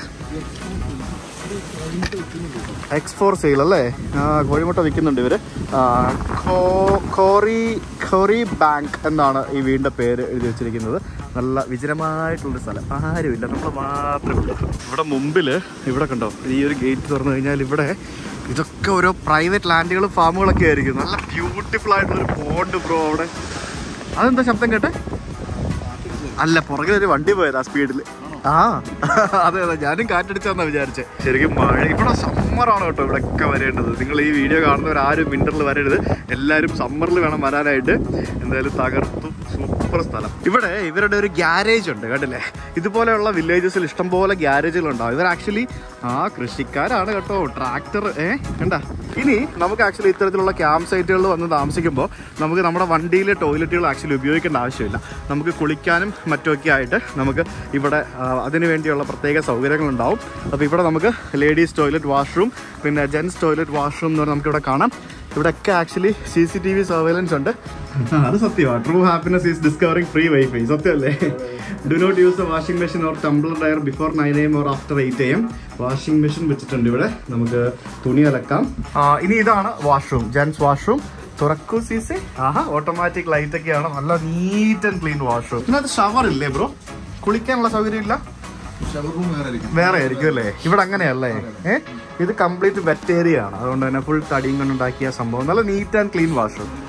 എക്സ് ഫോർ സെയിൽ അല്ലേ ആ കോഴിമുട്ട വിൽക്കുന്നുണ്ട് ഇവര് ആ, ഖോ- ഖോറി ഖോറി ബാങ്ക് എന്നാണ് ഈ വീടിന്റെ പേര് എഴുതി വെച്ചിരിക്കുന്നത് നല്ല വിജനമായിട്ടുള്ളൊരു സ്ഥലം ആരുമില്ല നമ്മൾ മാത്രമേ ഉള്ളൂ ഇവിടെ മുമ്പിൽ ഇവിടെ കണ്ടോ ഈ ഒരു ഗേറ്റ് തുറന്നു കഴിഞ്ഞാൽ ഇവിടെ ഇതൊക്കെ ഓരോ പ്രൈവറ്റ് ലാൻഡുകളും ഫാമുകളൊക്കെ ആയിരിക്കും നല്ല ബ്യൂട്ടിഫുൾ ആയിട്ടുള്ളൊരു പോണ്ട് ബ്രോ അവിടെ അതെന്താ ശബ്ദം കേട്ടെ അല്ല പുറകിൽ ഒരു വണ്ടി പോയത് ആ സ്പീഡിൽ ആ അതെ അതെ ഞാനും കാറ്റടിച്ചാന്നാ വിചാരിച്ചേ ശരിക്കും മഴ ഇവിടെ സമ്മറാണ് കേട്ടോ ഇവിടെ ഒക്കെ വരേണ്ടത് നിങ്ങൾ ഈ വീഡിയോ കാണുന്നവർ ആരും വിന്ററിൽ വരരുത് എല്ലാവരും സമ്മറിൽ വേണം വരാനായിട്ട് എന്തായാലും തകർത്തു സൂപ്പർ സ്ഥലം ഇവിടെ ഇവരുടെ ഒരു ഗ്യാരേജ് ഉണ്ട് കണ്ടില്ലേ ഇതുപോലെയുള്ള വില്ലേജസിൽ ഇഷ്ടംപോലെ ഗ്യാരേജുകൾ ഉണ്ടാവും ഇവർ ആക്ച്വലി ആ കൃഷിക്കാരാണ് കേട്ടോ ട്രാക്ടർ ഏ കണ്ട ഇനി നമുക്ക് ആക്ച്വലി ഇത്തരത്തിലുള്ള ക്യാമ്പ് സൈറ്റുകളിൽ വന്ന് താമസിക്കുമ്പോൾ നമുക്ക് നമ്മുടെ വണ്ടിയിലെ ടോയ്ലറ്റുകൾ ആക്ച്വലി ഉപയോഗിക്കേണ്ട ആവശ്യമില്ല നമുക്ക് കുളിക്കാനും മറ്റുമൊക്കെ ആയിട്ട് നമുക്ക് ഇവിടെ ആ, അതിന് വേണ്ടിയുള്ള പ്രത്യേക സൗകര്യങ്ങളുണ്ടാവും അപ്പോൾ ഇവിടെ നമുക്ക് ലേഡീസ് ടോയ്ലറ്റ് വാഷ്റൂം പിന്നെ ജെൻസ് ടോയ്ലറ്റ് വാഷ്റൂം എന്ന് പറഞ്ഞാൽ നമുക്കിവിടെ കാണാം ഇവിടെയൊക്കെ actually C C T V surveillance ഉണ്ട് അത് സത്യമാണ് true happiness is discovering free wifi സത്യമല്ലേ do not use a washing machine or tumble dryer before nine am or after eight am washing machine വെച്ചിട്ടുണ്ട് ഇവിടെ നമുക്ക് തുണി അലക്കാം ആ, ഇനി ഇതാണ് വാഷ്റൂം ജെൻസ് വാഷ്റൂം തുറക്കൂ സീസെ ആഹാ ഓട്ടോമാറ്റിക് ലൈറ്റ് ഒക്കെയാണ് നല്ല നീറ്റ് ആൻഡ് ക്ലീൻ വാഷ്റൂം ഇതിനകത്ത് ഷവർ ഇല്ലേ ബ്രോ കുളിക്കാനുള്ള സൗകര്യം ഇല്ല ഷവർ റൂം വേറെ ആയിരിക്കും വേറെ ആയിരിക്കും അല്ലേ ഇവിടെ അങ്ങനെയല്ലേ ഏ ഇത് കംപ്ലീറ്റ് വെറ്റ് ഏരിയ ആണ് അതുകൊണ്ട് തന്നെ ഫുൾ തടിയും കൊണ്ടുണ്ടാക്കിയ സംഭവം നല്ല നീറ്റ് ആൻഡ് ക്ലീൻ വാഷ്റൂം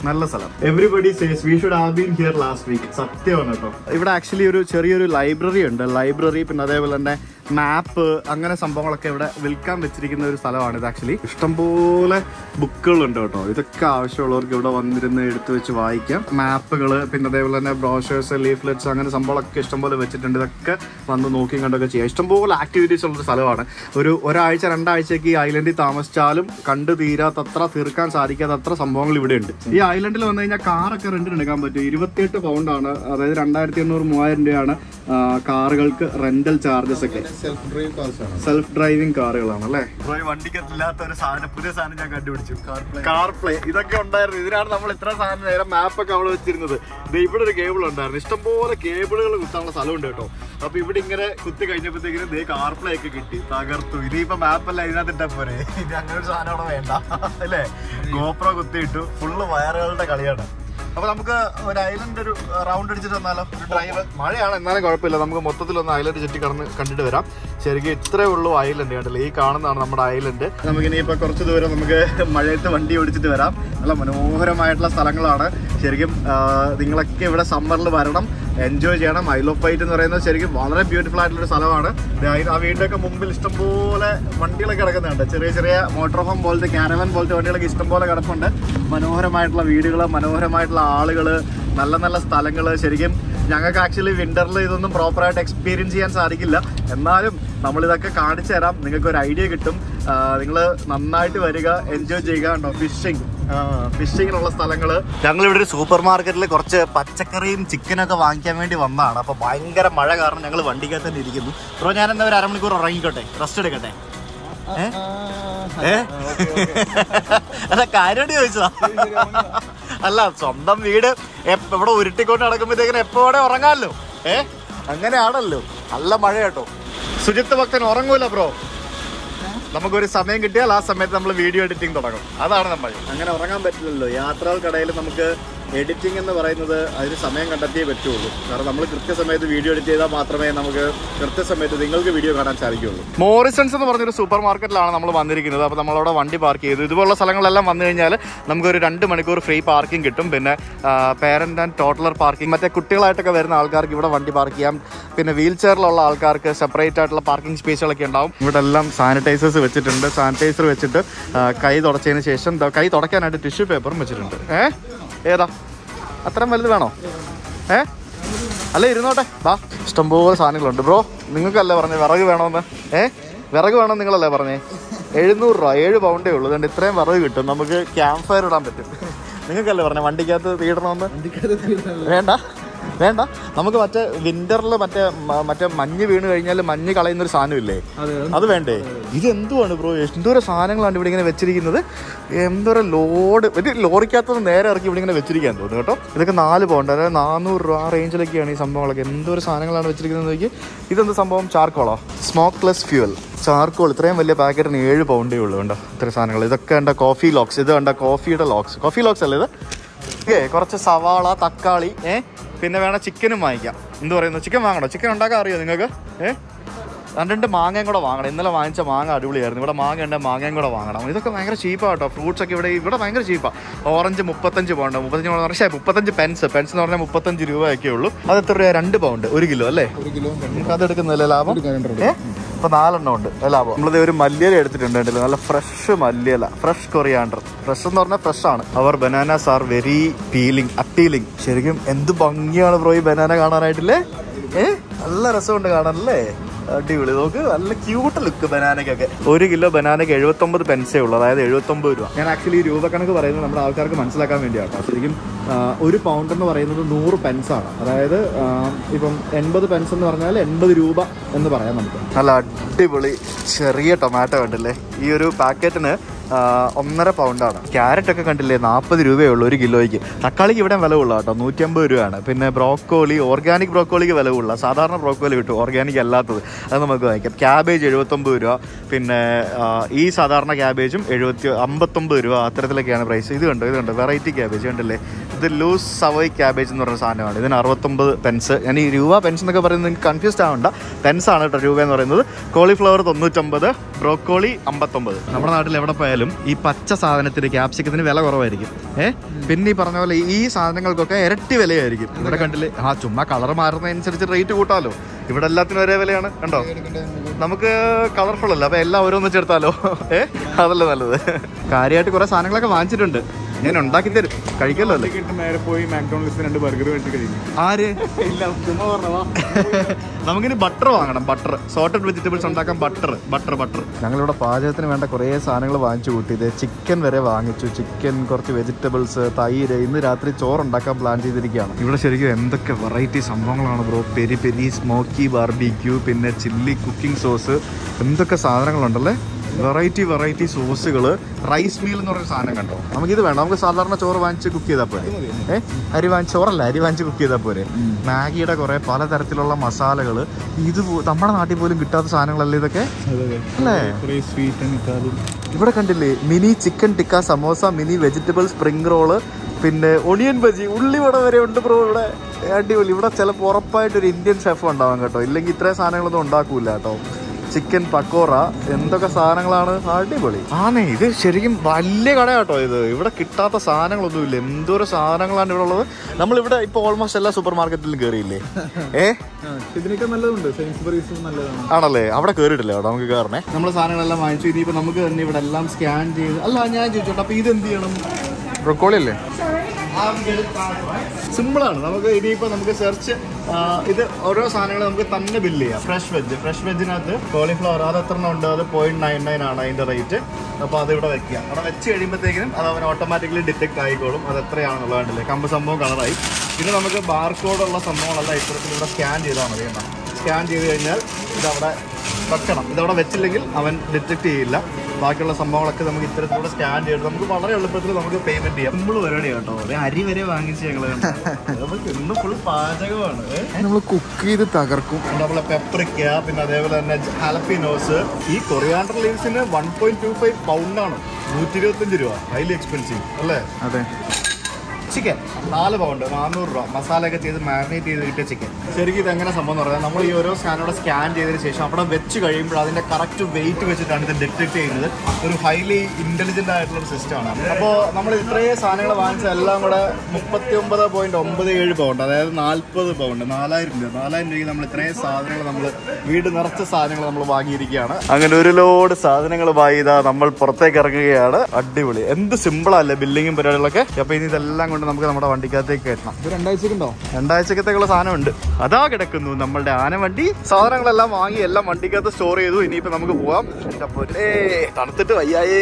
നല്ല സ്ഥലം everybody says we should have been here last week സത്യമാണ് കേട്ടോ ഇവിടെ ആക്ച്വലി ഒരു ചെറിയൊരു ലൈബ്രറി ഉണ്ട് ലൈബ്രറി പിന്നെ അതേപോലെ തന്നെ മാപ്പ് അങ്ങനെ സംഭവങ്ങളൊക്കെ ഇവിടെ വിൽക്കാൻ വെച്ചിരിക്കുന്ന ഒരു സ്ഥലമാണ് ഇത് ആക്ച്വലി ഇഷ്ടംപോലെ ബുക്കുകളുണ്ട് കേട്ടോ ഇതൊക്കെ ആവശ്യമുള്ളവർക്ക് ഇവിടെ വന്നിരുന്ന് എടുത്തു വെച്ച് വായിക്കാം മാപ്പുകൾ പിന്നെ അതേപോലെ തന്നെ ബ്രോഷേഴ്സ് ലീഫ്ലെറ്റ്സ് അങ്ങനെ സംഭവങ്ങളൊക്കെ ഇഷ്ടംപോലെ വെച്ചിട്ടുണ്ട് ഇതൊക്കെ വന്ന് നോക്കി കണ്ടൊക്കെ ചെയ്യാം ഇഷ്ടംപോലെ ആക്ടിവിറ്റീസ് ഉള്ളൊരു സ്ഥലമാണ് ഒരു ഒരാഴ്ച രണ്ടാഴ്ചയ്ക്ക് ഈ ഐലൻഡിൽ താമസിച്ചാലും കണ്ടു തീരാത്തത്ര തീർക്കാൻ സാധിക്കാത്തത്ര സംഭവങ്ങൾ ഇവിടെ ഉണ്ട് ഈ ഐലൻഡിൽ വന്നു കഴിഞ്ഞാൽ കാറൊക്കെ റെന്റിന് എടുക്കാൻ പറ്റും ഇരുപത്തിയെട്ട് പൗണ്ടാണ് അതായത് രണ്ടായിരത്തി എണ്ണൂറ് മൂവായിരം രൂപയാണ് ആ, കാറുകൾക്ക് റെന്റൽ ചാർജസ് ഒക്കെ സെൽഫ് ഡ്രൈവ് കാർസാണ് സെൽഫ് ഡ്രൈവിംഗ് കാറുകളാണ് അല്ലേ വണ്ടിക്കത്തില്ലാത്ത ഒരു സാധനം പുതിയ സാധനം ഞാൻ കണ്ടുപിടിച്ചു കാർ പ്ലേ ഇതൊക്കെ ഉണ്ടായിരുന്നു ഇതിനാണ് നമ്മൾ ഇത്ര സാധനം നേരം മാപ്പൊക്കെ അവിടെ വെച്ചിരുന്നത് ദേ ഇവിടെ ഒരു കേബിൾ ഉണ്ടായിരുന്നു ഇഷ്ടംപോലെ കേബിളുകൾ കുത്താനുള്ള സ്ഥലമുണ്ട് കേട്ടോ അപ്പൊ ഇവിടെ ഇങ്ങനെ കുത്തി കഴിഞ്ഞപ്പോഴത്തേക്കിനും ദേ കാർ പ്ലേ ഒക്കെ കിട്ടി തകർത്തു ഇനിയിപ്പോ മാപ്പല്ല ഇതിനകത്ത് ഇട്ടാ പോരെ ഇത് അങ്ങനെ ഒരു സാധനം അവിടെ വേണ്ട അല്ലേ ഗോപ്രോ കുത്തിയിട്ടു ഫുള്ള് വയറുകളുടെ കളിയാണ് അപ്പൊ നമുക്ക് ഒരു ഐലൻഡ് ഒരു റൗണ്ട് അടിച്ചിട്ട് വന്നാലോ ഒരു ഡ്രൈവ് മഴയാണ് എന്നാലും കുഴപ്പമില്ല നമുക്ക് മൊത്തത്തിൽ ഒന്ന് ഐലൻഡ് ചുറ്റി കടന്ന് കണ്ടിട്ട് വരാം ശരിക്കും ഇത്രേ ഉള്ളൂ ഐലൻഡ് കണ്ടില്ലേ ഈ കാണുന്നതാണ് നമ്മുടെ ഐലൻഡ് നമുക്ക് ഇനിയിപ്പോ കുറച്ച് ദൂരം നമുക്ക് മഴയത്ത് വണ്ടി ഓടിച്ചിട്ട് വരാം നല്ല മനോഹരമായിട്ടുള്ള സ്ഥലങ്ങളാണ് ശരിക്കും ആ, നിങ്ങളൊക്കെ ഇവിടെ സമ്മറിൽ വരണം എൻജോയ് ചെയ്യണം ഐ ഓഫ് ഫൈറ്റ് എന്ന് പറയുന്നത് ശരിക്കും വളരെ ബ്യൂട്ടിഫുൾ ആയിട്ടുള്ള ഒരു സ്ഥലമാണ് ദേ അയി- ആ വീടിന്റെ മുമ്പിൽ ഇഷ്ടംപോലെ വണ്ടികളൊക്കെ കിടക്കുന്നുണ്ട് ചെറിയ ചെറിയ മോട്ടോർ ഹോം പോലത്തെ ക്യാരവൻ പോലത്തെ വണ്ടികളൊക്കെ ഇഷ്ടംപോലെ കിടപ്പുണ്ട് മനോഹരമായിട്ടുള്ള വീടുകൾ മനോഹരമായിട്ടുള്ള ആളുകൾ നല്ല നല്ല സ്ഥലങ്ങൾ ശരിക്കും ഞങ്ങൾക്ക് ആക്ച്വലി വിന്ററിൽ ഇതൊന്നും പ്രോപ്പറായിട്ട് എക്സ്പീരിയൻസ് ചെയ്യാൻ സാധിക്കില്ല എന്നാലും നമ്മളിതൊക്കെ കാണിച്ചു തരാം നിങ്ങൾക്ക് ഒരു ഐഡിയ കിട്ടും നിങ്ങൾ നന്നായിട്ട് വരിക എൻജോയ് ചെയ്യുക ഉണ്ടോ ഫിഷിംഗ് ഫിഷിങ്ങിനുള്ള സ്ഥലങ്ങൾ ഞങ്ങൾ ഇവിടെ ഒരു സൂപ്പർ മാർക്കറ്റിൽ കുറച്ച് പച്ചക്കറിയും ചിക്കനൊക്കെ വാങ്ങിക്കാൻ വേണ്ടി വന്നതാണ് അപ്പോൾ ഭയങ്കര മഴ കാരണം ഞങ്ങൾ വണ്ടിക്കകത്ത് തന്നെ ഇരിക്കുന്നു ബ്രോ ഞാൻ എന്താ ഒരു അരമണിക്കൂർ ഉറങ്ങിക്കോട്ടെ റെസ്റ്റ് എടുക്കട്ടെ ഏ? ഏ? അല്ല കാര്യമായിട്ട് ചോദിച്ചതാ അല്ല സ്വന്തം വീട് എപ്പ- ഇവിടെ ഉരുട്ടിക്കൊണ്ട് നടക്കുമ്പോഴത്തേക്കിന് എപ്പോ ഇവിടെ ഉറങ്ങാമല്ലോ ഏ അങ്ങനെയാണല്ലോ നല്ല മഴ കേട്ടോ സുജിത്ത് ഭക്തൻ ഉറങ്ങൂല ബ്രോ നമുക്കൊരു സമയം കിട്ടിയാൽ ആ സമയത്ത് നമ്മൾ വീഡിയോ എഡിറ്റിംഗ് തുടങ്ങും അതാണ് നമ്മൾ അങ്ങനെ ഉറങ്ങാൻ പറ്റില്ലല്ലോ യാത്രകൾക്കിടയിൽ നമുക്ക് എഡിറ്റിംഗ് എന്ന് പറയുന്നത് അതിന് സമയം കണ്ടെത്തിയേ പറ്റുള്ളൂ കാരണം നമ്മൾ കൃത്യസമയത്ത് വീഡിയോ എഡിറ്റ് ചെയ്താൽ മാത്രമേ നമുക്ക് കൃത്യസമയത്ത് നിങ്ങൾക്ക് വീഡിയോ കാണാൻ സാധിക്കുള്ളൂ മോറിസൺസ് എന്ന് പറഞ്ഞൊരു സൂപ്പർ മാർക്കറ്റിലാണ് നമ്മൾ വന്നിരിക്കുന്നത് അപ്പോൾ നമ്മളവിടെ വണ്ടി പാർക്ക് ചെയ്തു ഇതുപോലുള്ള സ്ഥലങ്ങളെല്ലാം വന്നു കഴിഞ്ഞാൽ നമുക്കൊരു രണ്ട് മണിക്കൂർ ഫ്രീ പാർക്കിംഗ് കിട്ടും പിന്നെ പേരന്റ് ആൻഡ് ടോട്ടലർ പാർക്കിംഗ് മറ്റേ കുട്ടികളായിട്ടൊക്കെ വരുന്ന ആൾക്കാർക്ക് ഇവിടെ വണ്ടി പാർക്ക് ചെയ്യാം പിന്നെ വീൽ ചെയറിലുള്ള ആൾക്കാർക്ക് സെപ്പറേറ്റ് ആയിട്ടുള്ള പാർക്കിംഗ് സ്പേസുകളൊക്കെ ഉണ്ടാവും ഇവിടെ എല്ലാം സാനിറ്റൈസേഴ്സ് വെച്ചിട്ടുണ്ട് സാനിറ്റൈസർ വെച്ചിട്ട് ആ, കൈ തുടച്ചതിന് ശേഷം ദാ കൈ തുടയ്ക്കാനായിട്ട് ടിഷ്യൂ പേപ്പറും വെച്ചിട്ടുണ്ട് ഏ ഏതാ അത്രയും വലുത് വേണോ ഏ അല്ല ഇരുന്നോട്ടെ വാ ഇഷ്ടംപോലെ സാധനങ്ങളുണ്ട് ബ്രോ നിങ്ങൾക്കല്ലേ പറഞ്ഞേ വിറക് വേണമെന്ന് ഏ വിറക് വേണം നിങ്ങളല്ലേ പറഞ്ഞേ എഴുന്നൂറ് രൂപ ഏഴ് പൗണ്ടേ ഉള്ളൂ അതുകൊണ്ട് ഇത്രയും വിറക് കിട്ടും നമുക്ക് ക്യാമ്പ് ഫയർ ഇടാൻ പറ്റും നിങ്ങൾക്കല്ലേ പറഞ്ഞേ വണ്ടിക്കകത്ത് തീടണമെന്ന് വേണ്ട വേണ്ട നമുക്ക് മറ്റേ വിന്ററിൽ മറ്റേ മ- മറ്റേ മഞ്ഞ് വീണ് കഴിഞ്ഞാൽ മഞ്ഞ് കളയുന്ന ഒരു സാധനമില്ലേ അത് വേണ്ടേ ഇത് എന്തുവാണ് ബ്രോ എന്തോരം സാധനങ്ങളാണ് ഇവിടെ ഇങ്ങനെ വെച്ചിരിക്കുന്നത് എന്തോരം ലോഡ് ഇത് ലോറിക്കകത്ത് നേരെ ഇറക്കി ഇവിടെ ഇങ്ങനെ വെച്ചിരിക്കാൻ തോന്നുന്നു കേട്ടോ ഇതൊക്കെ നാല് പൗണ്ട് അതായത് നാനൂറ് രൂപ ആ റേഞ്ചിലൊക്കെയാണ് ഈ സംഭവങ്ങളൊക്കെ എന്തോരം സാധനങ്ങളാണ് വെച്ചിരിക്കുന്നത് നോക്കി ഇതെന്ത് സംഭവം ചാർക്കോളോ സ്മോക്ക്ലെസ് ഫ്യൂവൽ ചാർക്കോൾ ഇത്രയും വലിയ പാക്കറ്റിന് ഏഴ് പൗണ്ടേ ഉള്ളൂ കണ്ടോ ഇത്രയും സാധനങ്ങൾ ഇതൊക്കെ കണ്ട കോഫി ലോക്സ് ഇത് കണ്ട കോഫിയുടെ ലോക്സ് കോഫി ലോക്സ് അല്ലേ ഇത് ഏ കുറച്ച് സവാള തക്കാളി ഏ പിന്നെ വേണം ചിക്കനും വാങ്ങിക്കാം എന്ത് പറയുന്നു ചിക്കൻ വാങ്ങണോ ചിക്കൻ ഉണ്ടാക്കാൻ അറിയോ നിങ്ങൾക്ക് ഏ രണ്ട് മാങ്ങയും കൂടെ വാങ്ങണം ഇന്നലെ വാങ്ങിച്ച മാങ്ങ അടിപൊളിയായിരുന്നു ഇവിടെ മാങ്ങ ഉണ്ട് മാങ്ങയും കൂടെ വാങ്ങണം ഇതൊക്കെ ഭയങ്കര ചീപ്പാണ് കേട്ടോ ഫ്രൂട്ട്സ് ഒക്കെ ഇവിടെ ഇവിടെ ഭയങ്കര ചീപ്പാണ് ഓറഞ്ച് മുപ്പത്തഞ്ച് പൗണ്ട് മുപ്പത്തഞ്ച് പൗണ്ട് പക്ഷേ മുപ്പത്തഞ്ച് പെൻസ് പെൻസ് എന്ന് പറഞ്ഞാൽ മുപ്പത്തഞ്ച് രൂപയൊക്കെ ഉള്ളൂ അത് എത്ര രൂപ രണ്ട് പൗണ്ട് ഒരു കിലോ അല്ലേ ഒരു കിലോ നമുക്ക് അത് എടുക്കുന്നില്ല ലാഭം ഏ ഇപ്പൊ നാലെണ്ണം ഉണ്ട് അത് ലാഭം നമ്മളിത് ഒരു മല്ലിയില എടുത്തിട്ടുണ്ട് കണ്ടില്ലേ? നല്ല ഫ്രഷ് മല്ലിയില ഫ്രഷ് കൊറിയാണ്ടർ ഫ്രഷ് എന്ന് പറഞ്ഞാൽ ഫ്രഷ് ആണ് our bananas are very peeling appealing ശരിക്കും എന്ത് ഭംഗിയാണ് ബ്രോ ഈ ബനാന കാണാനായിട്ടില്ലേ ഏ നല്ല രസമുണ്ട് കാണാനല്ലേ അടിപൊളി നോക്ക് നല്ല ക്യൂട്ട് ലുക്ക് ബനാനയ്ക്കൊക്കെ ഒരു കിലോ ബനാനയ്ക്ക് എഴുപത്തൊമ്പത് പെൻസേ ഉള്ളൂ അതായത് എഴുപത്തൊമ്പത് രൂപ ഞാൻ ആക്ച്വലി രൂപ കണക്ക് പറയുന്നത് നമ്മുടെ ആൾക്കാർക്ക് മനസ്സിലാക്കാൻ വേണ്ടിയാണ് ശരിക്കും ആ, ഒരു പൗണ്ട് എന്ന് പറയുന്നത് നൂറ് പെൻസ് ആണ് അതായത് ആ, ഇപ്പം എൺപത് പെൻസ് എന്ന് പറഞ്ഞാൽ എൺപത് രൂപ എന്ന് പറയാം നമുക്ക് നല്ല അടിപൊളി ചെറിയ ടൊമാറ്റോ കണ്ടില്ലേ ഈ ഒരു പാക്കറ്റിന് ആ, ഒന്നര പൗണ്ടാണ് ക്യാരറ്റ് ഒക്കെ കണ്ടില്ലേ നാൽപ്പത് രൂപയേ ഉള്ളൂ ഒരു കിലോയ്ക്ക് തക്കാളിക്ക് ഇവിടെ വില ഉള്ള കേട്ടോ നൂറ്റമ്പത് രൂപയാണ് പിന്നെ ബ്രോക്കോളി ഓർഗാനിക് ബ്രോക്കോളിക്ക് വില ഉള്ള സാധാരണ ബ്രോക്കോളി കിട്ടും ഓർഗാനിക് അല്ലാത്തത് അത് നമുക്ക് വാങ്ങിക്കാം ക്യാബേജ് എഴുപത്തൊമ്പത് രൂപ പിന്നെ ആ, ഈ സാധാരണ ക്യാബേജും എഴുപത്തി അമ്പത്തൊമ്പത് രൂപ അത്തരത്തിലൊക്കെയാണ് പ്രൈസ് ഇത് കണ്ടോ ഇത് കണ്ടോ വെറൈറ്റി ക്യാബേജ് കണ്ടില്ലേ ഇത് ലൂസ് സവോയ് ക്യാബേജ് എന്ന് പറയുന്ന സാധനമാണ് ഇതിന് അറുപത്തൊമ്പത് പെൻസ് ഞാൻ ഈ രൂപ പെൻസ് എന്നൊക്കെ പറയുന്നത് നിങ്ങൾക്ക് കൺഫ്യൂസ്ഡ് ആവണ്ട പെൻസ് ആണ് കേട്ടോ രൂപ എന്ന് പറയുന്നത് കോളിഫ്ലവർ തൊണ്ണൂറ്റൊമ്പത് ബ്രോക്കോളി അമ്പത്തൊമ്പത് നമ്മുടെ നാട്ടിൽ എവിടെ പോയാലും പോയാലും ഈ പച്ച സാധനത്തിന് ക്യാപ്സിക്കത്തിന് വില കുറവായിരിക്കും ഏ പിന്നെ ഈ പറഞ്ഞ പോലെ ഈ സാധനങ്ങൾക്കൊക്കെ ഇരട്ടി വിലയായിരിക്കും ഇവിടെ കണ്ടില്ലേ ആ ചുമ്മാ കളർ മാറുന്നതനുസരിച്ച് റേറ്റ് കൂട്ടാമല്ലോ ഇവിടെ എല്ലാത്തിനും ഒരേ വിലയാണ് കണ്ടോ നമുക്ക് കളർഫുൾ അല്ല അപ്പൊ എല്ലാം ഓരോന്നിച്ച് എടുത്താലോ ഏ അതല്ലേ നല്ലത് കാര്യമായിട്ട് കുറെ സാധനങ്ങളൊക്കെ വാങ്ങിച്ചിട്ടുണ്ട് ഞാൻ ഉണ്ടാക്കി തരും കഴിക്കല്ലോ അല്ലേ നേരെ പോയി മാക്ഡോണൽസ് രണ്ട് ബർഗർ മേടിച്ച് കഴിക്കും ആര് ഇല്ല ചുമ്മാ പറഞ്ഞതാ നമുക്കിനി ബട്ടർ വാങ്ങണം ബട്ടർ സോട്ടഡ് വെജിറ്റബിൾസ് ഉണ്ടാക്കാൻ ബട്ടർ ബട്ടർ ബട്ടർ ഞങ്ങളിവിടെ പാചകത്തിന് വേണ്ട കുറേ സാധനങ്ങൾ വാങ്ങിച്ചു കൂട്ടിയത് ചിക്കൻ വരെ വാങ്ങിച്ചു ചിക്കൻ കുറച്ച് വെജിറ്റബിൾസ് തൈര് ഇന്ന് രാത്രി ചോറ് ഉണ്ടാക്കാൻ പ്ലാൻ ചെയ്തിരിക്കുകയാണ് ഇവിടെ ശരിക്കും എന്തൊക്കെ വെറൈറ്റി സംഭവങ്ങളാണ് bro peri peri smoky barbecue പിന്നെ ചില്ലി കുക്കിംഗ് സോസ് എന്തൊക്കെ സാധനങ്ങളുണ്ടല്ലേ വെറൈറ്റി വെറൈറ്റി സോസുകൾ റൈസ് മീൽ എന്ന് പറഞ്ഞ സാധനം കണ്ടോ നമുക്കിത് വേണ്ട നമുക്ക് സാധാരണ ചോറ് വാങ്ങിച്ച് കുക്ക് ചെയ്താൽ പോരെ ഏ അരി വാങ്ങിച്ച് ചോറല്ല അരി വാങ്ങിച്ച് കുക്ക് ചെയ്താൽ പോരെ മാഗിയുടെ കുറെ പലതരത്തിലുള്ള മസാലകൾ ഇത് പോ- നമ്മുടെ നാട്ടിൽ പോലും കിട്ടാത്ത സാധനങ്ങളല്ലേ ഇതൊക്കെ അല്ലേ കുറേ സ്വീറ്റ് ഇറ്റാലിയൻ ഇവിടെ കണ്ടില്ലേ mini chicken tikka samosa mini vegetable spring roll പിന്നെ ഒണിയൻ ബജി ഉള്ളിവട വരെ ഉണ്ട് ബ്രോ ഇവിടെ അടിപൊളി ഇവിടെ ചിലപ്പോൾ ഉറപ്പായിട്ട് ഒരു ഇന്ത്യൻ ഷെഫ് ഉണ്ടാവാം കേട്ടോ ഇല്ലെങ്കിൽ ഇത്രയും സാധനങ്ങളൊന്നും ഉണ്ടാക്കൂല കേട്ടോ ചിക്കൻ പക്കോറ എന്തൊക്കെ സാധനങ്ങളാണ് അടിപൊളി ആന്നേ ഇത് ശരിക്കും വലിയ കട കേട്ടോ ഇത് ഇവിടെ കിട്ടാത്ത സാധനങ്ങളൊന്നും ഇല്ല എന്തോരം സാധനങ്ങളാണ് ഇവിടെ ഉള്ളത് നമ്മളിവിടെ ഇപ്പോൾ ഓൾമോസ്റ്റ് എല്ലാ സൂപ്പർ മാർക്കറ്റിലും കയറിയില്ലേ ഏ ഇതിനൊക്കെ നല്ലതുണ്ട് സൈൻസ്ബറീസും നല്ലതാണ് ആണല്ലേ അവിടെ കയറിയിട്ടില്ല അവിടെ നമുക്ക് കയറണേ നമ്മൾ സാധനങ്ങളെല്ലാം വാങ്ങിച്ചു ഇനിയിപ്പോൾ നമുക്ക് തന്നെ ഇവിടെ എല്ലാം സ്കാൻ ചെയ്ത് അല്ല ഞാൻ ചോദിച്ചോട്ടെ അപ്പോൾ ഇത് എന്ത് ചെയ്യണം ബ്രൊക്കോളി അല്ലേ സിമ്പിളാണ് നമുക്ക് ഇനിയിപ്പോൾ നമുക്ക് സെർച്ച് ഇത് ഓരോ സാധനങ്ങൾ നമുക്ക് തന്നെ ബില്ല് ചെയ്യാം ഫ്രഷ് വെജ് ഫ്രഷ് വെജിനകത്ത് കോളിഫ്ലവർ അത് എത്ര എണ്ണം ഉണ്ട് അത് പോയിന്റ് നയൻ നയൻ ആണ് അതിൻ്റെ റേറ്റ് അപ്പോൾ അത് ഇവിടെ വെക്കുക അവിടെ വെച്ച് കഴിയുമ്പോഴത്തേക്കിനും അത് അവൻ ഓട്ടോമാറ്റിക്കലി ഡിറ്റക്ട് ആയിക്കോളും അത് എത്രയാണെന്നുള്ളത് കണ്ടില്ലേ കമ്പ് സംഭവം കളറായി പിന്നെ നമുക്ക് ബാർകോഡുള്ള സംഭവങ്ങളെല്ലാം ഇത്തരത്തിൽ ഇവിടെ സ്കാൻ ചെയ്താൽ മതി എന്നാ സ്കാൻ ചെയ്ത് കഴിഞ്ഞാൽ ഇതവിടെ വെക്കണം ഇതവിടെ വെച്ചില്ലെങ്കിൽ അവൻ ഡിറ്റക്ട് ചെയ്യില്ല ബാക്കിയുള്ള സംഭവങ്ങളൊക്കെ നമുക്ക് ഇത്തരത്തിലൂടെ സ്കാൻ ചെയ്തിട്ട് നമുക്ക് വളരെ എളുപ്പത്തിൽ നമുക്ക് പേയ്മെന്റ് ചെയ്യാം സിമ്പിൾ പരിപാടി കേട്ടോ ഒരു അരി വരെ വാങ്ങിച്ച് ഞങ്ങള് നമുക്ക് ഇന്ന് ഫുൾ പാചകമാണ് ഏ? നമ്മൾ കുക്ക് ചെയ്ത് തകർക്കും നമ്മളെ പെപ്പറിക്ക പിന്നെ അതേപോലെ തന്നെ ഹാലപ്പിനോസ് ഈ കൊറിയാണ്ടർ ലീവ്സിന് വൺ പോയിന്റ് ടു ഫൈവ് പൗണ്ടാണ് നൂറ്റി ഇരുപത്തഞ്ച് രൂപ ഹൈലി എക്സ്പെൻസീവ് അല്ലേ അതെ ചിക്കൻ നാല് പൗണ്ട് നാനൂറ് രൂപ മസാലയൊക്കെ ചെയ്ത് മാരിനേറ്റ് ചെയ്ത് കിട്ടിയ ചിക്കൻ ശരിക്കും ഇത് എങ്ങനെ സംഭവം എന്ന് പറഞ്ഞാൽ നമ്മൾ ഈ ഓരോ സ്കാനോടെ സ്കാൻ ചെയ്തതിന് ശേഷം അവിടെ വെച്ച് കഴിയുമ്പോൾ അതിന്റെ കറക്റ്റ് വെയിറ്റ് വെച്ചിട്ടാണ് ഇത് ഡിറ്റക്ട് ചെയ്യുന്നത് ഒരു ഹൈലി ഇന്റലിജന്റ് ആയിട്ടുള്ള ഒരു സിസ്റ്റമാണ് അപ്പോൾ നമ്മൾ ഇത്രയും സാധനങ്ങൾ വാങ്ങിച്ച എല്ലാം കൂടെ മുപ്പത്തി ഒമ്പത് പോയിന്റ് ഒമ്പത് ഏഴ് പൗണ്ട് അതായത് നാൽപ്പത് പൗണ്ട് നാലായിരം രൂപ നാലായിരം രൂപയ്ക്ക് നമ്മൾ ഇത്രയും സാധനങ്ങൾ നമ്മൾ വീട് നിറച്ച സാധനങ്ങൾ നമ്മൾ വാങ്ങിയിരിക്കുകയാണ് അങ്ങനെ ഒരു ലോഡ് സാധനങ്ങൾ വാങ്ങിയതാ നമ്മൾ പുറത്തേക്ക് ഇറങ്ങുകയാണ് അടിപൊളി എന്ത് സിമ്പിൾ അല്ലേ ബില്ലിങ്ങും പരിപാടികളൊക്കെ അപ്പൊ ഇനി ഇതെല്ലാം കൊണ്ട് നമുക്ക് നമ്മുടെ വണ്ടിക്കകത്തേക്ക് കയറ്റണം ഇത് രണ്ടാഴ്ചക്കുണ്ടോ രണ്ടാഴ്ചക്കത്തേക്കുള്ള സാധനമുണ്ട് അതാ കിടക്കുന്നു നമ്മളുടെ ആന വണ്ടി സാധനങ്ങളെല്ലാം വാങ്ങി എല്ലാം വണ്ടിക്കകത്ത് സ്റ്റോർ ചെയ്തു ഇനിയിപ്പോ നമുക്ക് പോവാം എന്റെ പൊന്നേ, തണുത്തിട്ട് വയ്യായേ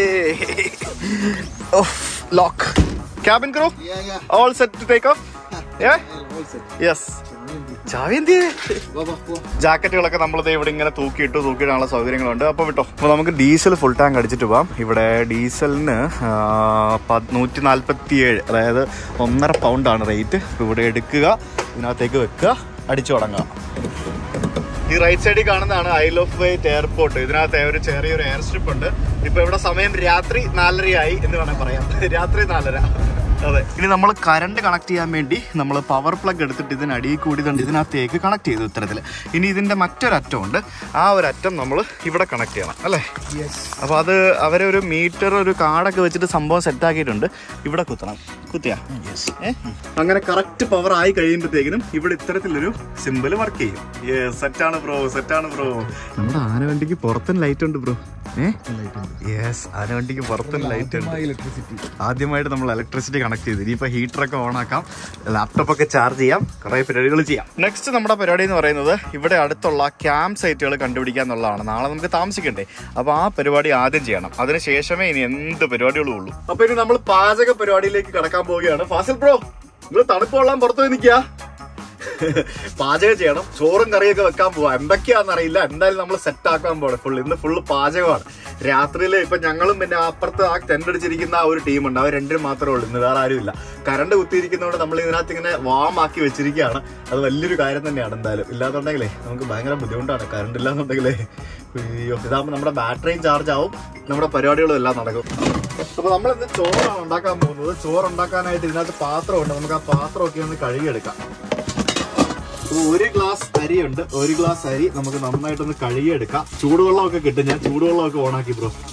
lock cabin crew all set to take off yes ചാവി എന്തിയേ ജാക്കറ്റുകളൊക്കെ നമ്മൾ ഇവിടെ ഇങ്ങനെ തൂക്കിയിട്ട് തൂക്കിയിടാനുള്ള സൗകര്യങ്ങളുണ്ട് അപ്പോൾ വിട്ടോ അപ്പോൾ നമുക്ക് ഡീസൽ ഫുൾ ടാങ്ക് അടിച്ചിട്ട് പോവാം ഇവിടെ ഡീസലിന് നൂറ്റി നാൽപ്പത്തി ഏഴ് അതായത് ഒന്നര പൗണ്ടാണ് റേറ്റ് ഇവിടെ എടുക്കുക ഇതിനകത്തേക്ക് വെക്കുക അടിച്ചു തുടങ്ങുക ഈ റൈറ്റ് സൈഡിൽ കാണുന്നതാണ് ഐൽ ഓഫ് വൈറ്റ് എയർപോർട്ട് ഇതിനകത്ത് ഒരു ചെറിയൊരു എയർ സ്ട്രിപ്പ് ഉണ്ട് ഇപ്പൊ ഇവിടെ സമയം രാത്രി നാലരയായി എന്ന് വേണം പറയാം രാത്രി നാലര അതെ ഇനി നമ്മൾ കറണ്ട് കണക്ട് ചെയ്യാൻ വേണ്ടി നമ്മൾ പവർ പ്ലഗ് എടുത്തിട്ട് ഇതിനടിയിൽ കൂടി ഇതുണ്ട് ഇതിനകത്തേക്ക് കണക്ട് ചെയ്തു ഇത്തരത്തിൽ ഇനി ഇതിന്റെ മറ്റൊരു അറ്റം ഉണ്ട് ആ ഒരു അറ്റം നമ്മൾ ഇവിടെ കണക്ട് ചെയ്യണം അല്ലേ അപ്പോൾ അത് അവരെ ഒരു മീറ്റർ ഒരു കാർഡൊക്കെ വെച്ചിട്ട് സംഭവം സെറ്റ് ആക്കിയിട്ടുണ്ട് ഇവിടെ കുത്തണം കുത്തിയാ ഏ? അങ്ങനെ കറക്റ്റ് പവർ ആയി കഴിയുമ്പോഴത്തേക്കിനും ഇവിടെ ഇത്തരത്തിലൊരു സിമ്പിൾ വർക്ക് ചെയ്യും സെറ്റാണ് ബ്രോ സെറ്റാണ് ബ്രോ നമ്മുടെ ആനവണ്ടിക്ക് പുറത്തും ലൈറ്റ് ഉണ്ട് ബ്രോ ഏഹ് യെസ് ആനവണ്ടിക്ക് പുറത്തും ലൈറ്റ് ഉണ്ട് ഇലക്ട്രിസിറ്റി ആദ്യമായിട്ട് നമ്മൾ ഇലക്ട്രിസിറ്റി കണക്ട് ചെയ്ത് ഇനിയിപ്പോൾ ഹീറ്ററൊക്കെ ഓൺ ആക്കാം ലാപ്ടോപ്പ് ഒക്കെ ചാർജ് ചെയ്യാം കുറേ പരിപാടികൾ ചെയ്യാം നെക്സ്റ്റ് നമ്മുടെ പരിപാടി എന്ന് പറയുന്നത് ഇവിടെ അടുത്തുള്ള ക്യാമ്പ് സൈറ്റുകൾ കണ്ടുപിടിക്കുക എന്നുള്ളതാണ് നാളെ നമുക്ക് താമസിക്കണ്ടേ അപ്പോൾ ആ പരിപാടി ആദ്യം ചെയ്യണം അതിനുശേഷമേ ഇനി എന്ത് പരിപാടികളും ഉള്ളൂ അപ്പോൾ ഇനി നമ്മൾ പാചക പരിപാടിയിലേക്ക് കടക്കാൻ പോവുകയാണ് ഫാസിൽ ബ്രോ നിങ്ങൾ തണുപ്പ് കൊള്ളാൻ പുറത്തു പോയി നിൽക്കുക പാചകം ചെയ്യണം ചോറും കറിയൊക്കെ വെക്കാൻ പോവാ എന്തൊക്കെയാണെന്ന് അറിയില്ല എന്തായാലും നമ്മൾ സെറ്റ് ആക്കാൻ പോകണം ഫുൾ ഇന്ന് ഫുള്ള് പാചകമാണ് രാത്രിയിൽ ഇപ്പൊ ഞങ്ങളും പിന്നെ അപ്പുറത്ത് ആ ടെന്റ് അടിച്ചിരിക്കുന്ന ആ ഒരു ടീമുണ്ട് അവർ രണ്ടിനും മാത്രമേ ഉള്ളൂ ഇന്ന് വേറെ ആരുമില്ല കറണ്ട് കുത്തിയിരിക്കുന്നതുകൊണ്ട് നമ്മൾ ഇതിനകത്ത് ഇങ്ങനെ വാം ആക്കി വെച്ചിരിക്കുകയാണ് അത് വലിയൊരു കാര്യം തന്നെയാണ് എന്തായാലും ഇല്ലാന്നുണ്ടെങ്കിലേ നമുക്ക് ഭയങ്കര ബുദ്ധിമുട്ടാണ് കറണ്ട് ഇല്ലാന്നുണ്ടെങ്കിലേ അയ്യോ ഇതാകുമ്പോൾ നമ്മുടെ ബാറ്ററിയും ചാർജ് ആവും നമ്മുടെ പരിപാടികളും എല്ലാം നടക്കും അപ്പൊ നമ്മൾ ഇന്ന് ചോറാണ് ഉണ്ടാക്കാൻ പോകുന്നത് ചോറ് ഉണ്ടാക്കാനായിട്ട് ഇതിനകത്ത് പാത്രമുണ്ട് നമുക്ക് ആ പാത്രമൊക്കെ ഒന്ന് കഴുകിയെടുക്കാം അപ്പൊ ഒരു ഗ്ലാസ് അരിയുണ്ട് ഒരു ഗ്ലാസ് അരി നമുക്ക് നന്നായിട്ടൊന്ന് കഴുകിയെടുക്കാം ചൂടുവെള്ളമൊക്കെ കിട്ടും ഞാൻ ചൂടുവെള്ളമൊക്കെ ഓണാക്കി ബ്രോ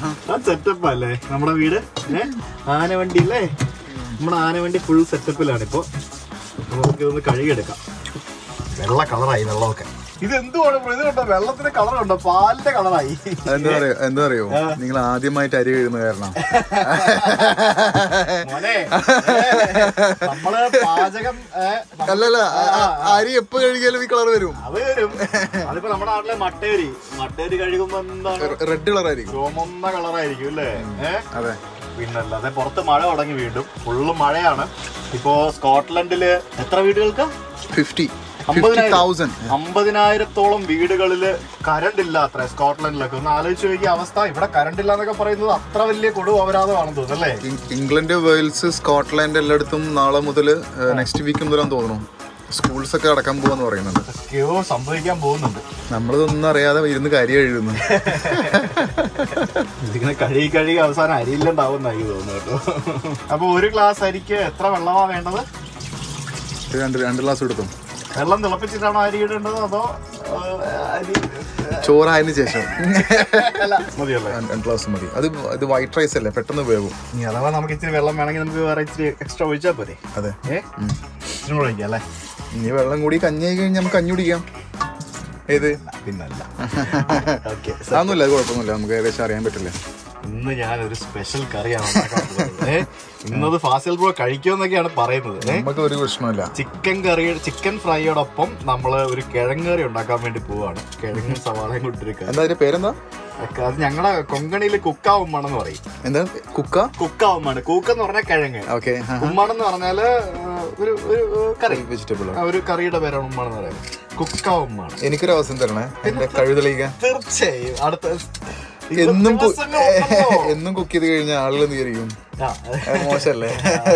സെറ്റപ്പ് അല്ലേ നമ്മുടെ വീട് ഏ ആനവണ്ടി അല്ലേ നമ്മുടെ ആനവണ്ടി ഫുൾ സെറ്റപ്പിലാണ് ഇപ്പൊ നമുക്ക് ഇതൊന്ന് കഴുകിയെടുക്കാം വെള്ള കളറായി വെള്ളമൊക്കെ ഇത് എന്തുവാണ് ബ്രോ? ഇത് കണ്ടോ വെള്ളത്തിന്റെ കളറുണ്ടോ പാലിന്റെ കളറായി എന്താ പറയാ എന്താ അറിയോ നിങ്ങൾ ആദ്യമായിട്ട് അരി കഴുകുന്ന കാരണം മോനെ നമ്മള് പാചകം ഏ, നമ്മ- അല്ലല്ല ആ- ആ- അരി എപ്പോ കഴുകിയാലും ഈ കളർ വരും അത് വരും അതിപ്പോ നമ്മുടെ നാട്ടിലെ മട്ടേരി മട്ടേരി കഴുകുമ്പോ എന്താണ് റെഡ് കളർ ആയിരിക്കും ചുമന്ന കളറായിരിക്കും അല്ലേ ഏഹ് അതെ പിന്നല്ലാതെ പുറത്ത് മഴ തുടങ്ങി വീണ്ടും ഫുള്ള് മഴയാണ് ഇപ്പോ സ്കോട്ട്ലൻഡില് എത്ര വീടുകൾക്ക് ഫിഫ്റ്റി ഫിഫ്റ്റി അമ്പതിനായിരം തൗസൻഡ് അമ്പതിനായിരത്തോളം വീടുകളില് കറണ്ട് ഇല്ല അത്ര സ്കോട്ട്ലൻഡിലൊക്കെ ഒന്ന് ആലോചിച്ച് നോക്കിയ അവസ്ഥ ഇവിടെ കറണ്ട് ഇല്ല എന്നൊക്കെ പറയുന്നത് അത്ര വലിയ കൊടു അപരാധമാണെന്ന് തോന്നുന്നു അല്ലേ ഇംഗ്ലണ്ട് വെയിൽസ് സ്കോട്ട്ലാൻഡ് എല്ലായിടത്തും നാളെ മുതൽ നെക്സ്റ്റ് വീക്ക് മുതലാന്ന് തോന്നുന്നു സ്കൂൾസ് ഒക്കെ അടക്കാൻ പോവാന്ന് പറയുന്നുണ്ട് എന്തൊക്കെയോ സംഭവിക്കാൻ പോകുന്നുണ്ട് നമ്മളിതൊന്നും അറിയാതെ ഇരുന്ന് കരി എഴുതുന്നു ഇതിങ്ങനെ കഴുകി കഴുകി അവസാനം അരിയില്ലുണ്ടാവും എനിക്ക് തോന്നുന്നു കേട്ടോ അപ്പൊ ഒരു ഗ്ലാസ് അരിക്ക് എത്ര വെള്ളമാ വേണ്ടത് രണ്ട് രണ്ട് ഗ്ലാസ് എടുത്തു വെള്ളം തിളപ്പിച്ചിട്ടാണോ അരി ഇടേണ്ടത് അതോ ആ, അരി ചോറായതിനു ശേഷം അല്ല മതിയല്ലേ രണ്ട് രണ്ട് ഗ്ലാസ് മതി അത് ഇത് വൈറ്റ് റൈസ് അല്ലേ പെട്ടെന്ന് വേവും ഇനി അഥവാ നമുക്ക് ഇച്ചിരി വെള്ളം വേണമെങ്കിൽ നമുക്ക് വേറെ ഇച്ചിരി എക്സ്ട്രാ ഒഴിച്ചാൽ പോരെ അതെ ഏ ഇച്ചിരി കൂടെ ഒഴിക്കാം അല്ലേ ഇനി വെള്ളം കൂടി കഞ്ഞി ആയി കഴിഞ്ഞാൽ നമുക്ക് കഞ്ഞി കുടിക്കാം ഏത് പിന്നല്ല ഓക്കെ അതൊന്നുമില്ല അത് കുഴപ്പമൊന്നുമില്ല നമുക്ക് ഏകദേശം അറിയാൻ പറ്റില്ല ഇന്ന് ഞാൻ ഒരു സ്പെഷ്യൽ കറിയാണ് ഉണ്ടാക്കാൻ പോകുന്നത്. ഏ ഇന്നത് ഫാസിൽ ബ്രോ കഴിക്കുമെന്നൊക്കെയാണ് പറയുന്നത് ഏ നമുക്ക് ഒരു പ്രശ്നമില്ല ചിക്കൻ കറി ചിക്കൻ ഫ്രൈയോടൊപ്പം നമ്മൾ ഒരു കിഴങ്ങ് കറി ഉണ്ടാക്കാൻ വേണ്ടി പോവാണ് കിഴങ്ങും സവാളയും കൊണ്ടിരിക്കുക എന്താ അതിന്റെ പേരെന്താ അത് ഞങ്ങളുടെ കൊങ്കണിയിൽ കുക്കാവുമ്മാണെന്ന് പറയും എന്താ കുക്ക കുക്കാവുമ്മാണ് കൂക്കെന്ന് പറഞ്ഞാൽ കിഴങ്ങ് ഓക്കെ ഉമ്മാണെന്ന് പറഞ്ഞാല് ആ, ഒരു ഒരു കറി വെജിറ്റബിൾ ആ, ഒരു കറിയുടെ പേരാണ് ഉമ്മാണെന്ന് പറയുന്നത് കുക്കാവുമ്മാണ് എനിക്കൊരു അവസരം തരണേ എന്റെ കഴുതളിക്കാൻ തീർച്ചയായും അടുത്ത ഇത് എന്നും കു- ദിവസങ്ങളുണ്ടല്ലോ. എന്നും കുക്ക് ചെയ്ത് കഴിഞ്ഞാൽ ആളുകൾ എന്ത് ചെയ്യും ആ, അത് മോശല്ലേ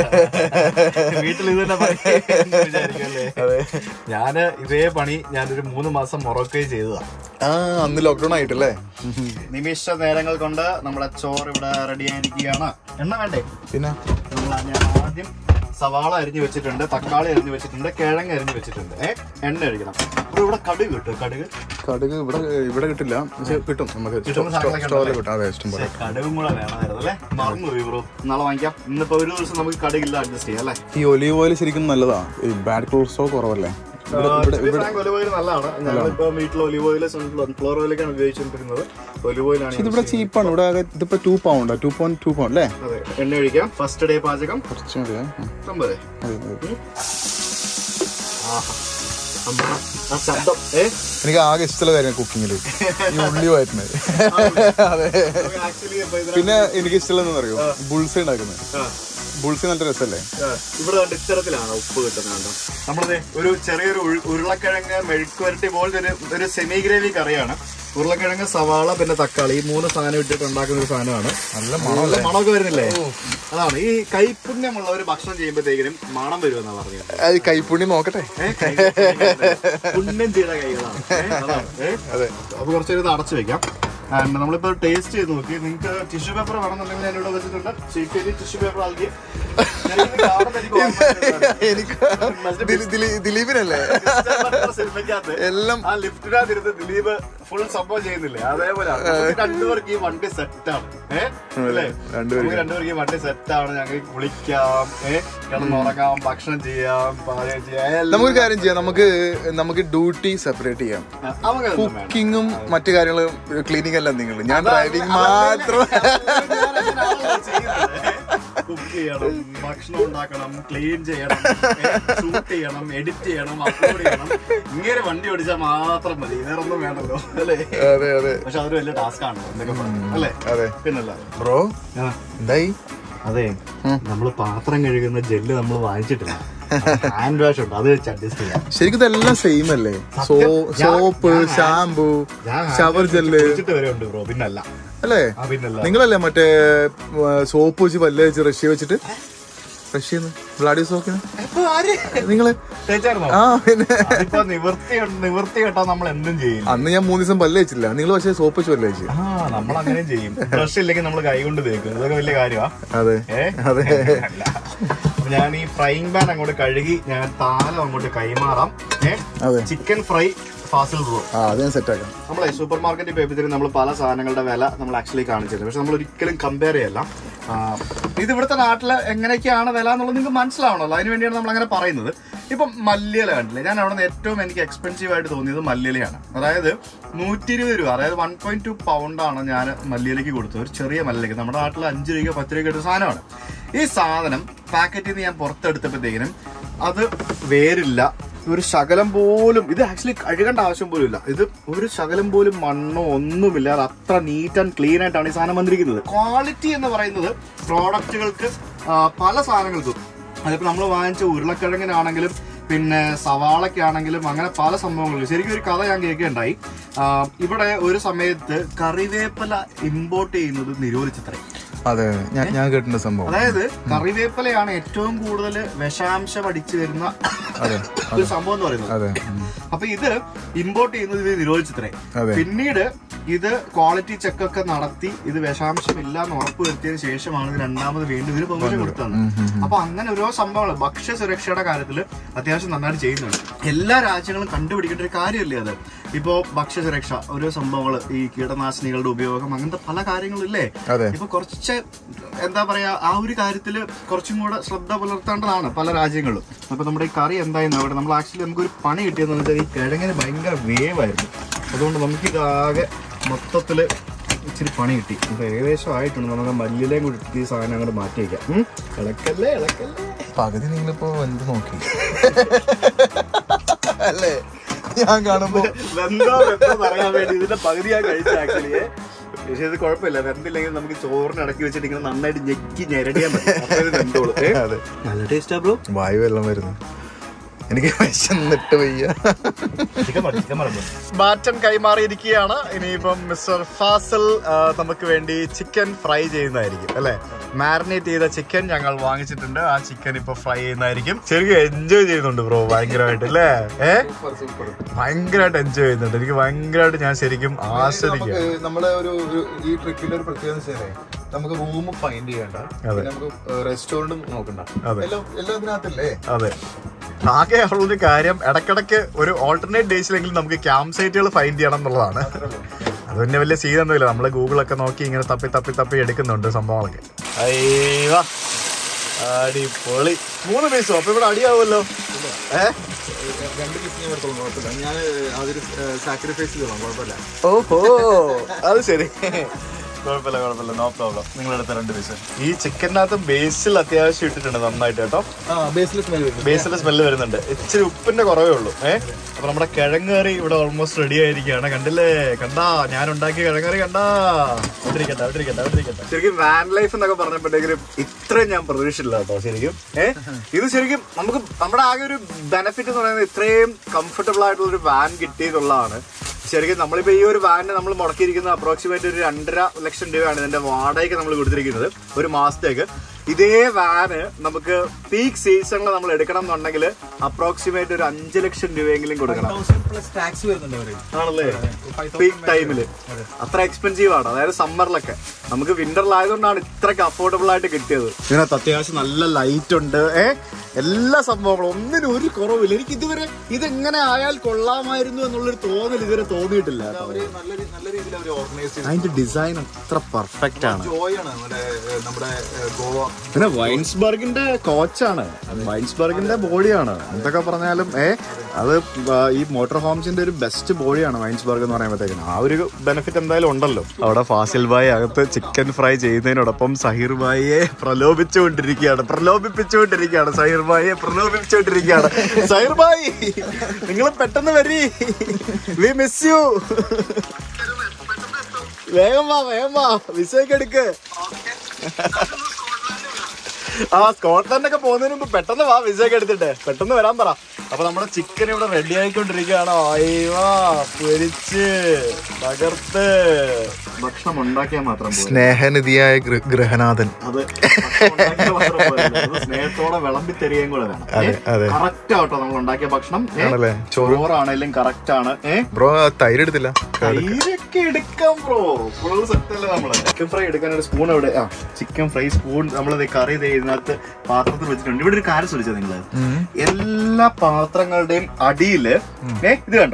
വീട്ടിൽ ഇത് തന്നെ പണി എന്ന് വിചാരിക്കും അല്ലേ? ഞാന് ഇതേ പണി ഞാനൊരു മൂന്ന് മാസം മൊറോക്കോയിൽ ചെയ്തതാ ആ അന്ന് ലോക്ക്ഡൌൺ ആയിട്ടല്ലേ നിമിഷ നേരങ്ങൾ കൊണ്ട് നമ്മുടെ ചോറ് ഇവിടെ റെഡി ആയിരിക്കുകയാണ് എണ്ണ വേണ്ടേ പിന്നെ നമ്മൾ ഞാൻ ആദ്യം സവാള അരിഞ്ഞു വെച്ചിട്ടുണ്ട് തക്കാളി അരിഞ്ഞു വെച്ചിട്ടുണ്ട് കിഴങ്ങ് അരിഞ്ഞു വെച്ചിട്ടുണ്ട് ഏ എണ്ണ ഒഴിക്കണം അപ്പൊ ഇവിടെ കടുക് കിട്ടും കടുക് കടുക് ഇവിടെ ഇവിടെ കിട്ടില്ല പക്ഷെ കിട്ടും നമുക്ക് കിട്ടുന്ന സാധനങ്ങളൊക്കെ സ്റ്റോറിൽ കിട്ടും അതെ ഇഷ്ടം പോലെ പക്ഷേ കടുകും കൂടെ വേണമായിരുന്നു അല്ലേ മറന്നു പോയി ബ്രോ നാളെ വാങ്ങിക്കാം ഇന്നിപ്പോ ഒരു ദിവസം നമുക്ക് കടുകില്ല അഡ്ജസ്റ്റ് ചെയ്യാം അല്ലേ ഈ ഒലീവ് ഓയിൽ ശരിക്കും നല്ലതാ ഈ ബാഡ് കൊളസ്ട്രോൾ കുറവല്ലേ ഇവിടെ ഇവിടെ ഇവിടെ ഒലിവ് ഓയിൽ നല്ലതാണ് ഞങ്ങളിപ്പോ വീട്ടിൽ ഒലിവ് ഓയിൽ സൺഫ്ലവർ ഓയിലൊക്കെയാണ് ഉപയോഗിച്ചുകൊണ്ടിരുന്നത് ഒലിവ് ഓയിലാണ് ഇതിവിടെ ചീപ്പാണ് ഇവിടെ ആകെ ഇതിപ്പോ two pound two point two pound അല്ലേ അതെ എണ്ണ ഒഴിക്കാം ഫസ്റ്റ് ഡേ പാചകം കുറച്ച് മതിയേ ഉം. സംഭവേ മതി, മതി. ആ ശബ്ദം ഏ എനിക്ക് ആകെ ഇഷ്ടമുള്ള കാര്യം കുക്കിങ്ങിൽ ഈ ഉള്ളി വയറ്റുന്നത് അതെ ആക്ച്വലി പിന്നെ എനിക്ക് ഇഷ്ടമുള്ളതെന്ന് അറിയോ ബുൾസൈ ഉണ്ടാക്കുന്നത് ബുൾസൈ നല്ല രസമല്ലേ ഇവിടെ കണ്ട് ഇത്തരത്തിലാണ് ഉപ്പ് കിട്ടുന്നത് കണ്ടോ നമ്മളത് ഒരു ചെറിയൊരു ഉരു- ഉരുളക്കിഴങ്ങ് മെഴുക്ക് വരട്ടി പോലത്തെ ഒരു ഒരു സെമി ഗ്രേവി കറിയാണ് ഉരുളക്കിഴങ്ങ് സവാള പിന്നെ തക്കാളി ഈ മൂന്ന് സാധനം ഇട്ടിട്ട് ഉണ്ടാക്കുന്ന ഒരു സാധനമാണ് നല്ല നല്ല മണമൊക്കെ വരുന്നില്ലേ അതാണ് ഈ കൈപുണ്യമുള്ള ഒരു ഭക്ഷണം ചെയ്യുമ്പോഴത്തേക്കിനും മണം വരുമെന്നാ പറഞ്ഞത് അത് കൈപ്പുണ്യം നോക്കട്ടെ ഏ, കൈ പുണ്യം ചെയ്ത കൈകളാണ് ഏ, അതാണ് ഏ. അപ്പൊ കുറച്ചേരം ഇത് അടച്ചു വെക്കാം ആൻഡ് നമ്മളിപ്പോ ടേസ്റ്റ് ചെയ്ത് നോക്കി നിങ്ങൾക്ക് ടിഷ്യൂ പേപ്പർ വേണമെന്നുണ്ടെങ്കിൽ ഞാൻ ഇവിടെ വെച്ചിട്ടുണ്ട് ചീക്കരി ടിഷ്യൂ പേപ്പർ നൽകി ഞാനിത് കാണുമ്പോൾ എനിക്ക് ഓർമ്മ വരുന്നതാണ്. എനിക്ക് ദിലീ- ദിലീ- ദിലീപിനല്ലേ മിസ്റ്റർ ബട്ട്ലർ സിനിമയ്ക്കകത്ത് എല്ലാം ആ ലിഫ്റ്റിനകത്തിരുന്ന് ദിലീപ് ഫുൾ സംഭവം ചെയ്യുന്നില്ലേ അതേപോലെ രണ്ടുപേർക്ക് ഈ വണ്ടി സെറ്റാണ് ഏഹ് അല്ലേ രണ്ടുപേർക്ക്. നമുക്ക് രണ്ടുപേർക്ക് ഈ വണ്ടി സെറ്റാണ് ഞങ്ങൾക്ക് കുളിക്കാം ഏഹ് കിടന്നുറങ്ങാം ഭക്ഷണം ചെയ്യാം പാചകം ചെയ്യാം എല്ലാം. നമുക്കൊരു കാര്യം ചെയ്യാം നമുക്ക് നമുക്ക് ഡ്യൂട്ടി സെപ്പറേറ്റ് ചെയ്യാം നമുക്ക് അതൊന്നും വേണ്ട. കുക്കിങ്ങും മറ്റു കാര്യങ്ങളും ക്ലീനിങ് എല്ലാം നിങ്ങൾ ഞാൻ ഡ്രൈവിംഗ് മാത്രം കുക്ക് ചെയ്യണം ഭക്ഷണം ഉണ്ടാക്കണം ക്ലീൻ ചെയ്യണം ഷൂട്ട് ചെയ്യണം എഡിറ്റ് ചെയ്യണം അപ്ലോഡ് ചെയ്യണം ഇങ്ങനെ വണ്ടി ഓടിച്ചാൽ മാത്രം മതി വേറെ ഒന്നും വേണ്ടല്ലോ അല്ലേ അതെ അതെ പക്ഷെ അതൊരു വലിയ ടാസ്ക് ആണ് എന്തൊക്കെ പറഞ്ഞു അല്ലേ അതെ പിന്നല്ല ബ്രോ എന്തായി അതെ നമ്മള് പാത്രം കഴുകുന്ന ജെല്ല് നമ്മൾ വാങ്ങിച്ചിട്ടില്ല ഹാൻഡ് വാഷ് ഉണ്ട് അത് വെച്ച് അഡ്ജസ്റ്റ് ചെയ്യാം ശരിക്കും ഇതെല്ലാം സെയിം അല്ലേ സോ ഞാൻ- സോപ്പ് ഞാൻ- ഷാംപൂ ഞാൻ ഷവർ ജെല്ല് കുളിച്ചിട്ട് വരെ ഉണ്ട് ബ്രോ പിന്നല്ല അല്ലേ ആ പിന്നല്ല നിങ്ങളല്ലേ മറ്റേ സോപ്പ് വെച്ച് പല്ല് വെച്ച് റഷ്യ വെച്ചിട്ട് റഷ്യന്ന് വ്ളാഡി സോക്കിന് നിങ്ങള് തേച്ചായിരുന്നോ ആ പിന്നെ അതിപ്പോ നിവൃത്തി നിവൃത്തി കേട്ടാ നമ്മൾ എന്തും ചെയ്യും അന്ന് ഞാൻ മൂന്ന് ദിവസം പല്ല് വെച്ചില്ല നിങ്ങൾ പക്ഷേ സോപ്പ് വെച്ച് പല്ല് വെച്ച് ആ നമ്മൾ അങ്ങനെ ചെയ്യും ബ്രഷ് ഇല്ലെങ്കിൽ നമ്മൾ കൈ കൊണ്ട് തേക്കും ഇതൊക്കെ വലിയ കാര്യമാ അതെ ഏ അതെ അല്ല. അപ്പൊ ഞാൻ ഈ ഫ്രൈങ് പാൻ അങ്ങോട്ട് കഴുകി ഞാൻ താലം അങ്ങോട്ട് കൈമാറാം ഏ അതെ ചിക്കൻ ഫ്രൈ ഫാസിൽ ബ്രോ ആ അത് ഞാൻ സെറ്റ് ആക്കാം നമ്മളെ സൂപ്പർ മാർക്കറ്റിൽ പോയപ്പോഴത്തേക്കും നമ്മൾ പല സാധനങ്ങളുടെ വില നമ്മൾ ആക്ച്വലി കാണിച്ചിരുന്നു പക്ഷെ നമ്മൾ ഒരിക്കലും കമ്പയർ ചെയ്യല്ല ആ, ഇത് ഇവിടുത്തെ നാട്ടിൽ എങ്ങനെയൊക്കെയാണ് വില എന്നുള്ളത് നിങ്ങൾക്ക് മനസ്സിലാവണമല്ലോ അതിന് വേണ്ടിയാണ് നമ്മൾ അങ്ങനെ പറയുന്നത് ഇപ്പം മല്ലിയില കണ്ടില്ലേ ഞാൻ അവിടെ നിന്ന് ഏറ്റവും എനിക്ക് എക്സ്പെൻസീവ് ആയിട്ട് തോന്നിയത് മല്ലിയിലയാണ് അതായത് നൂറ്റി ഇരുപത് രൂപ അതായത് വൺ പോയിന്റ് ടു പൗണ്ടാണ് ഞാൻ മല്ലിയിലേക്ക് കൊടുത്തത് ഒരു ചെറിയ മല്ലിയിലേക്ക് നമ്മുടെ നാട്ടിൽ അഞ്ച് രൂപ പത്ത് രൂപ കിട്ടുന്ന സാധനമാണ് ഈ സാധനം പാക്കറ്റിൽ നിന്ന് ഞാൻ പുറത്തെടുത്തപ്പോഴത്തേക്കിനും അത് വേരില്ല ഒരു ശകലം പോലും ഇത് ആക്ച്വലി കഴുകേണ്ട ആവശ്യം പോലും ഇല്ല ഇത് ഒരു ശകലം പോലും മണ്ണോ ഒന്നുമില്ല അത് അത്ര നീറ്റ് ആൻഡ് ക്ലീൻ ആയിട്ടാണ് ഈ സാധനം വന്നിരിക്കുന്നത് ക്വാളിറ്റി എന്ന് പറയുന്നത് പ്രോഡക്റ്റുകൾക്ക് പല സാധനങ്ങൾക്കും അതിപ്പോ നമ്മൾ വാങ്ങിച്ച ഉരുളക്കിഴങ്ങിനാണെങ്കിലും പിന്നെ സവാളയ്ക്കാണെങ്കിലും അങ്ങനെ പല സംഭവങ്ങളും ശരിക്കും ഒരു കഥ ഞാൻ കേൾക്കുകയുണ്ടായി ആ, ഇവിടെ ഒരു സമയത്ത് കറിവേപ്പില ഇമ്പോർട്ട് ചെയ്യുന്നത് നിരോധിച്ചത്രേ അതെ ഞാൻ ഞാൻ കേട്ടിട്ടുണ്ട് സംഭവം അതായത് കറിവേപ്പിലയാണ് ഏറ്റവും കൂടുതൽ വിഷാംശം അടിച്ചു വരുന്ന അതെ ഒരു സംഭവം എന്ന് പറയുന്നത് അതെ ഉം. അപ്പൊ ഇത് ഇമ്പോർട്ട് ചെയ്യുന്നത് ഇത് നിരോധിച്ചത്രേ അതെ. പിന്നീട് ഇത് ക്വാളിറ്റി ചെക്ക് ഒക്കെ നടത്തി ഇത് വിഷാംശമില്ല എന്ന് ഉറപ്പ് വരുത്തിയതിനു ശേഷമാണ് ഇത് രണ്ടാമത് വീണ്ടും ഇതിന് പെർമിഷൻ കൊടുത്തത് അപ്പൊ അങ്ങനെ ഓരോ സംഭവങ്ങൾ ഭക്ഷ്യ സുരക്ഷയുടെ കാര്യത്തിൽ അത്യാവശ്യം നന്നായിട്ട് ചെയ്യുന്നുണ്ട് എല്ലാ രാജ്യങ്ങളും കണ്ടുപിടിക്കേണ്ട ഒരു കാര്യമല്ലേ അത് ഇപ്പോ ഭക്ഷ്യ സുരക്ഷ ഓരോ സംഭവങ്ങൾ ഈ കീടനാശിനികളുടെ ഉപയോഗം അങ്ങനത്തെ പല കാര്യങ്ങളും ഇല്ലേ അതെ. ഇപ്പൊ കുറച്ച് എന്താ പറയാ ആ ഒരു കാര്യത്തില് കുറച്ചും കൂടെ ശ്രദ്ധ പുലർത്തേണ്ടതാണ് പല രാജ്യങ്ങളും അപ്പൊ നമ്മുടെ ഈ കറി എന്തായിരുന്നു അവിടെ നമ്മൾ ആക്ച്വലി നമുക്കൊരു പണി കിട്ടിയെന്ന് വെച്ചാൽ ഈ കിഴങ്ങിന് ഭയങ്കര വേവായിരുന്നു അതുകൊണ്ട് നമുക്ക് ഇതാകെ മൊത്തത്തില് ഇച്ചിരി പണി കിട്ടി ഇപ്പൊ ഏകദേശം ആയിട്ടുണ്ട് നമുക്ക് മല്ലിയിലേയും കൂടി ഇട്ട് ഈ സാധനം അങ്ങോട്ട് മാറ്റി വയ്ക്കാം ഉം. ഇളക്കല്ലേ ഇളക്കല്ലേ പകുതി നിങ്ങളിപ്പോ എന്ത് നോക്കി അല്ലേ ഞാൻ കാണുമ്പോ വെന്തോ വെന്തോ പറയാൻ വേണ്ടി ഇതിന്റെ പകുതി ഞാൻ കഴിച്ച ആക്ച്വലി പക്ഷെ ഇത് കുഴപ്പമില്ല വെന്തില്ലെങ്കിൽ നമുക്ക് ചോറിന് ഇടയ്ക്ക് വെച്ചിട്ട് ഇങ്ങനെ നന്നായിട്ട് ഞെക്കി ഞെരടിയാൻ പറ്റും അപ്പൊ ഇത് വെന്തോളൂ ഏ? അതെ നല്ല ടേസ്റ്റാ ബ്രോ വായു വെള്ളം വരുന്നു എനിക്ക് വിശന്നിട്ട് വയ്യ ബാറ്റൻ കൈമാറിയിരിക്കുകയാണ് ഇനിയിപ്പം മിസ്റ്റർ ഫാസൽ ആ, നമുക്ക് വേണ്ടി ചിക്കൻ ഫ്രൈ ചെയ്യുന്നതായിരിക്കും അല്ലെ മാരിനേറ്റ് ചെയ്ത ചിക്കൻ ഞങ്ങൾ വാങ്ങിച്ചിട്ടുണ്ട് ആ ചിക്കൻ ഇപ്പൊ ഫ്രൈ ചെയ്യുന്നതായിരിക്കും ശരിക്കും എൻജോയ് ചെയ്യുന്നുണ്ട് ബ്രോ ഭയങ്കരമായിട്ട് അല്ലേ ഏ ഭയങ്കരമായിട്ട് എൻജോയ് ചെയ്യുന്നുണ്ട് എനിക്ക് ഭയങ്കരമായിട്ട് ഞാൻ ശരിക്കും ആസ്വദിക്കുക നമുക്ക് നമ്മുടെ ഒരു ഒരു ഈ ട്രിക്കിന്റെ ഒരു പ്രത്യേകത എന്ന് വെച്ചാലേ നമുക്ക് റൂം ഫൈൻഡ് ചെയ്യണ്ട പിന്നെ നമുക്ക് റെസ്റ്റോറന്റും നോക്കണ്ട അതെ. എല്ലാം എല്ലാം ഇതിനകത്തല്ലേ അതെ ആകെ ഉള്ളൊരു കാര്യം ഇടക്കിടക്ക് ഒരു ഓൾട്ടർനേറ്റ് ഡേയ്സിലെങ്കിലും നമുക്ക് ക്യാമ്പ് സൈറ്റുകൾ ഫൈൻഡ് ചെയ്യണം എന്നുള്ളതാണ് അത് പിന്നെ വലിയ സീനൊന്നുമില്ല നമ്മൾ ഗൂഗിളൊക്കെ നോക്കി ഇങ്ങനെ തപ്പി തപ്പി തപ്പി എടുക്കുന്നുണ്ട് സംഭവങ്ങളൊക്കെ അയ്യവാ. അടിപൊളി മൂന്ന് പീസോ അപ്പൊ ഇവിടെ അടിയാവുമല്ലോ ഏ രണ്ട് കിറ്റ് ഞാൻ എടുത്തോളാം കുഴപ്പമില്ല ഞാൻ അതൊരു സാക്രിഫൈസ് ചെയ്തോളാം കുഴപ്പമില്ല ഓഹോ അത് ശരി കുഴപ്പമില്ല കുഴപ്പമില്ല നോ പ്രോബ്ലം നിങ്ങളെടുത്ത രണ്ട് പീസ് ഈ ചിക്കനകത്ത് ബേസിൽ അത്യാവശ്യം ഇട്ടിട്ടുണ്ട് നന്നായിട്ട് കേട്ടോ ആ ബേസിൽ സ്മെൽ വരുന്നു ബേസിന്റെ സ്മെല്ല് വരുന്നുണ്ട് ഇച്ചിരി ഉപ്പിന്റെ കുറവേ ഉള്ളൂ ഏഹ് അപ്പൊ നമ്മുടെ കിഴങ്ങറി ഇവിടെ ഓൾമോസ്റ്റ് റെഡി ആയിരിക്കുകയാണ് കണ്ടില്ലേ കണ്ടാ ഞാൻ ഉണ്ടാക്കിയ കിഴങ്ങറി കണ്ടാ അവിടെ ഇരിക്കട്ടെ അവിടെ ഇരിക്കട്ടെ അവിടെ ഇരിക്കട്ടെ ശരിക്കും വാൻ ലൈഫ് എന്നൊക്കെ പറഞ്ഞപ്പോഴത്തേക്കും ഇത്രയും ഞാൻ പ്രതീക്ഷിച്ചില്ല കേട്ടോ ശരിക്കും ഏഹ് ഇത് ശരിക്കും നമുക്ക് നമ്മുടെ ആകെ ഒരു ബെനിഫിറ്റ് എന്ന് പറയുന്നത് ഇത്രയും കംഫർട്ടബിൾ ആയിട്ടുള്ള ഒരു വാൻ കിട്ടിയെന്നുള്ളതാണ് ശരിക്കും നമ്മളിപ്പോ ഈ ഒരു വാനിന് നമ്മൾ മുടക്കിയിരിക്കുന്നത് അപ്രോക്സിമേറ്റ് ഒരു രണ്ടര ലക്ഷം രൂപയാണ് ഇതിന്റെ വാടകയ്ക്ക് നമ്മൾ കൊടുത്തിരിക്കുന്നത് ഒരു മാസത്തേക്ക് ഇതേ വാന് നമുക്ക് പീക്ക് സീസണിൽ നമ്മൾ എടുക്കണം എന്നുണ്ടെങ്കിൽ അപ്രോക്സിമേറ്റ് ഒരു അഞ്ച് ലക്ഷം രൂപയെങ്കിലും കൊടുക്കണം പ്ലസ് ടാക്സ് വരുന്നുണ്ട് അവര് ആണല്ലേ പീക്ക് ടൈമില് അത്ര എക്സ്പെൻസീവ് ആണ് അതായത് സമ്മറിലൊക്കെ നമുക്ക് വിന്ററിലായതുകൊണ്ടാണ് ഇത്രയ്ക്ക് അഫോർഡബിൾ ആയിട്ട് കിട്ടിയത് ഇതിനകത്ത് അത്യാവശ്യം നല്ല ലൈറ്റ് ഉണ്ട് ഏ എല്ലാ സംഭവങ്ങളും ഒന്നിനും ഒരു കുറവില്ല എനിക്ക് ഇതുവരെ ഇതെങ്ങനെ ആയാൽ കൊള്ളാമായിരുന്നു എന്നുള്ളൊരു തോന്നൽ ഇതുവരെ തോന്നിയിട്ടില്ല കേട്ടോ. അവര് നല്ല രീ- നല്ല രീതിയിൽ അവർ ഓർഗനൈസ് ചെയ്തു അതിന്റെ ഡിസൈൻ അത്ര പെർഫെക്റ്റ് ആണ് ജോയ് ആണ് നമ്മുടെ ഏഹ്, നമ്മുടെ ഏഹ്, ഗോവ പിന്നെ വൈൻസ്ബർഗിന്റെ കോച്ചാണ് വൈൻസ്ബർഗിന്റെ ബോഡിയാണ് എന്തൊക്കെ പറഞ്ഞാലും ഏ അത് ആ, ഈ മോട്ടോർ ഹോംസിന്റെ ഒരു ബെസ്റ്റ് ബോഡിയാണ് വൈൻസ്ബർഗ് എന്ന് പറയുമ്പോഴത്തേക്കും ആ ഒരു ബെനിഫിറ്റ് എന്തായാലും ഉണ്ടല്ലോ അവിടെ ഫാസിൽ ബായി അകത്ത് ചിക്കൻ ഫ്രൈ ചെയ്യുന്നതിനോടൊപ്പം സഹീർ ബായിയെ പ്രലോഭിച്ചുകൊണ്ടിരിക്കുകയാണ് പ്രലോഭിപ്പിച്ചുകൊണ്ടിരിക്കുകയാണ് സഹീർ ബായിയെ പ്രലോഭിപ്പിച്ചുകൊണ്ടിരിക്കുകയാണ് സഹീർ ബായി നിങ്ങൾ പെട്ടെന്ന് വരി വി മിസ് യു വേഗം വാ വേഗം വാ വിസയൊക്കെ എടുക്ക് ആ സ്കോട്ട്ലൻഡ് ഒക്കെ പോകുന്നതിന് മുമ്പ് പെട്ടെന്ന് വാ വിസ ഒക്കെ എടുത്തിട്ട് പെട്ടെന്ന് വരാൻ പറ അപ്പൊ നമ്മുടെ ചിക്കൻ ഇവിടെ റെഡി ആയിക്കൊണ്ടിരിക്കുകയാണ് അയ്യവാ പൊരിച്ച് തകർത്ത് ഭക്ഷണം ഉണ്ടാക്കിയാൽ മാത്രം പോരാ. സ്നേഹനിധിയായ ഗൃ- ഗൃഹനാഥൻ അത് ഭക്ഷണം ഉണ്ടാക്കിയാൽ മാത്രം പോരാ. അത് സ്നേഹത്തോടെ വിളമ്പി തരികയും കൂടെ വേണം അതെ, അതെ. കറക്റ്റ് ആട്ടോ നമ്മൾ ഉണ്ടാക്കിയ ഭക്ഷണം ഏ? ആണല്ലേ? ചോറ്? ചോറാണേലും കറക്റ്റ് ആണ് ഏഹ് ബ്രോ തൈര് എടുത്തില്ല തൈരൊക്കെ എടുക്കാം ബ്രോ ഫുൾ സെറ്റ് അല്ലേ നമ്മള് ചിക്കൻ ഫ്രൈ എടുക്കാൻ ഒരു സ്പൂൺ എവിടെ ആ ചിക്കൻ ഫ്രൈ സ്പൂൺ നമ്മളത് കറി ദേ ഇതിനകത്ത് പാത്രത്തിൽ വെച്ചിട്ടുണ്ട് ഇവിടെ ഒരു കാര്യം ശ്രദ്ധിച്ചത് നിങ്ങള് എല്ലാ പാത്രങ്ങളുടെയും അടിയില് ഏ ഇത് കണ്ടോ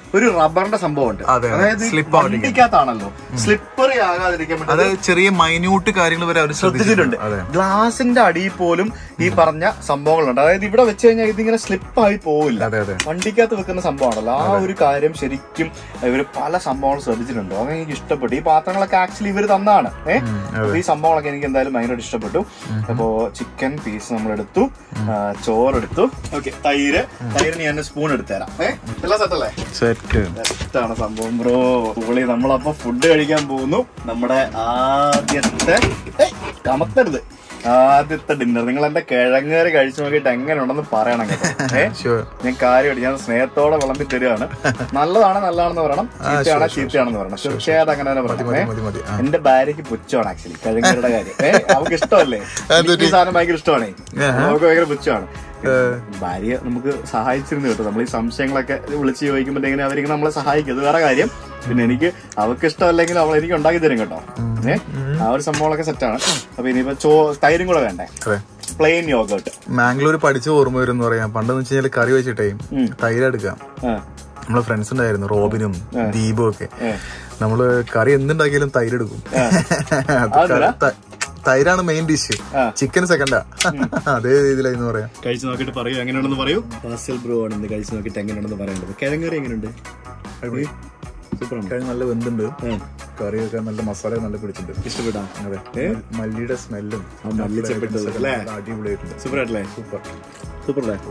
ഒരു റബ്ബറിന്റെ സംഭവം ഉണ്ട് അതെ, അതെ. അതായത് Slip ആവാതിരിക്കാൻ. വണ്ടിക്കകത്താണല്ലോ സ്ലിപ്പറി ആകാതിരിക്കാൻ വേണ്ടി അതായത് ചെറിയ മൈന്യൂട്ട് കാര്യങ്ങൾ വരെ അവർ ശ്രദ്ധിച്ചിട്ടുണ്ട് അതെ ഗ്ലാസിന്റെ അടിയിൽ പോലും ഈ പറഞ്ഞ സംഭവങ്ങളുണ്ട് അതായത് ഇവിടെ വെച്ച് കഴിഞ്ഞാൽ ഇതിങ്ങനെ സ്ലിപ്പ് ആയി പോവില്ല അതെ അതെ വണ്ടിക്കകത്ത് വെക്കുന്ന സംഭവമാണല്ലോ ആ ഒരു കാര്യം ശരിക്കും ഇവര് പല സംഭവങ്ങളും ശ്രദ്ധിച്ചിട്ടുണ്ട് അത് എനിക്ക് ഇഷ്ടപ്പെട്ടു ഈ പാത്രങ്ങളൊക്കെ ആക്ച്വലി ഇവര് തന്നാണ് ഏഹ് അപ്പൊ ഈ സംഭവങ്ങളൊക്കെ എനിക്ക് എന്തായാലും ഭയങ്കരമായിട്ട് ഇഷ്ടപ്പെട്ടു അപ്പോ ചിക്കൻ പീസ് നമ്മൾ എടുത്തു ആ, ചോറെടുത്തു ഓക്കെ തൈര് തൈരിന് ഞാൻ സ്പൂൺ എടുത്തു തരാം ഏഹ് എല്ലാം സെറ്റല്ലേ സെറ്റ് സെറ്റാണ് സംഭവം ബ്രോ പുള്ളി നമ്മളപ്പോ ഫുഡ് കഴിക്കാൻ പോകുന്നു നമ്മുടെ ആദ്യത്തെ ഏയ്, കമത്തരുത് ആദ്യത്തെ ഡിന്നർ നിങ്ങൾ എന്റെ കിഴങ്ങേറി കഴിച്ചു നോക്കിയിട്ട് എങ്ങനെ ഉണ്ടെന്ന് പറയണം കേട്ടോ ഏ ഷുവർ ഞാൻ കാര്യമായിട്ട് ഞാൻ സ്നേഹത്തോടെ വിളമ്പി തരികയാണ് നല്ലതാണ് നല്ലതാണെന്ന് പറയണം ചീത്തയാണ് ചീത്തയാണെന്ന് പറയണം തീർച്ചയായിട്ടും അങ്ങനെ തന്നെ പറയണം ഏ? മതി മതി ആ. എന്റെ ഭാര്യക്ക് പുച്ഛമാണ് ആക്ച്വലി കിഴങ്ങരുടെ കാര്യം ഏഹ് അവർക്ക് ഇഷ്ടമല്ലേ എനിക്ക് ഈ സാധനം ഭയങ്കര ഇഷ്ടമാണേ അവർക്ക് ഭയങ്കര പുച്ഛമാണ് ഭാര്യ നമുക്ക് സഹായിച്ചിരുന്നു കേട്ടോ നമ്മൾ ഈ സംശയങ്ങളൊക്കെ വിളിച്ച് ചോദിക്കുമ്പോഴത്തേക്കിനും അവരിങ്ങനെ നമ്മളെ സഹായിക്കും അത് വേറെ കാര്യം പിന്നെ എനിക്ക് അവർക്ക് ഇഷ്ടമല്ലെങ്കിൽ അവൾ എനിക്ക് ഉണ്ടാക്കി തരും കേട്ടോ ഏഹ് ആ ഒരു സംഭവങ്ങളൊക്കെ സെറ്റാണ് അപ്പൊ ഇനിയിപ്പോ ചോ തൈരും കൂടെ വേണ്ടേ അതെ പ്ലെയിൻ യോഗേർട്ട് മാംഗ്ലൂർ പഠിച്ച ഓർമ്മ വരും എന്ന് പറയാം പണ്ടെന്ന് വെച്ച് കഴിഞ്ഞാൽ കറി വെച്ചിട്ടേ തൈര് എടുക്കാം നമ്മളെ ഫ്രണ്ട്സ് ഉണ്ടായിരുന്നു റോബിനും ദീപും ഒക്കെ നമ്മള് കറി എന്തുണ്ടാക്കിയാലും തൈര് എടുക്കും അത് അതെന്തിനാ? ത- തൈരാണ് മെയിൻ ഡിഷ് ചിക്കൻ സെക്കൻഡാ അതേ രീതിയിലായിരുന്നു പറയാം കഴിച്ചു നോക്കിയിട്ട് പറയൂ എങ്ങനെയുണ്ടെന്ന് പറയൂ പാസ്റ്റൽ ബ്രോ ആണ് ഇന്ന് കഴിച്ചു നോക്കിയിട്ട് എങ്ങനെയുണ്ടെന്ന് പറയേണ്ടത് കിഴങ്ങറി എങ്ങനെയുണ്ട് സൂപ്പറാണ് കഴിഞ്ഞ നല്ല വെന്തുണ്ട് കറിയൊക്കെ നല്ല മസാല നല്ല പിടിച്ചിട്ടുണ്ട് ഇഷ്ടപ്പെട്ടാ അതെ മല്ലിയുടെ സ്മെല്ലും ആ മല്ലിച്ചപ്പിട്ടത് അല്ലേ? അടിപൊളിയായിട്ടുണ്ട് സൂപ്പർ ആയിട്ടല്ലേ സൂപ്പർ സൂപ്പർ അല്ലേ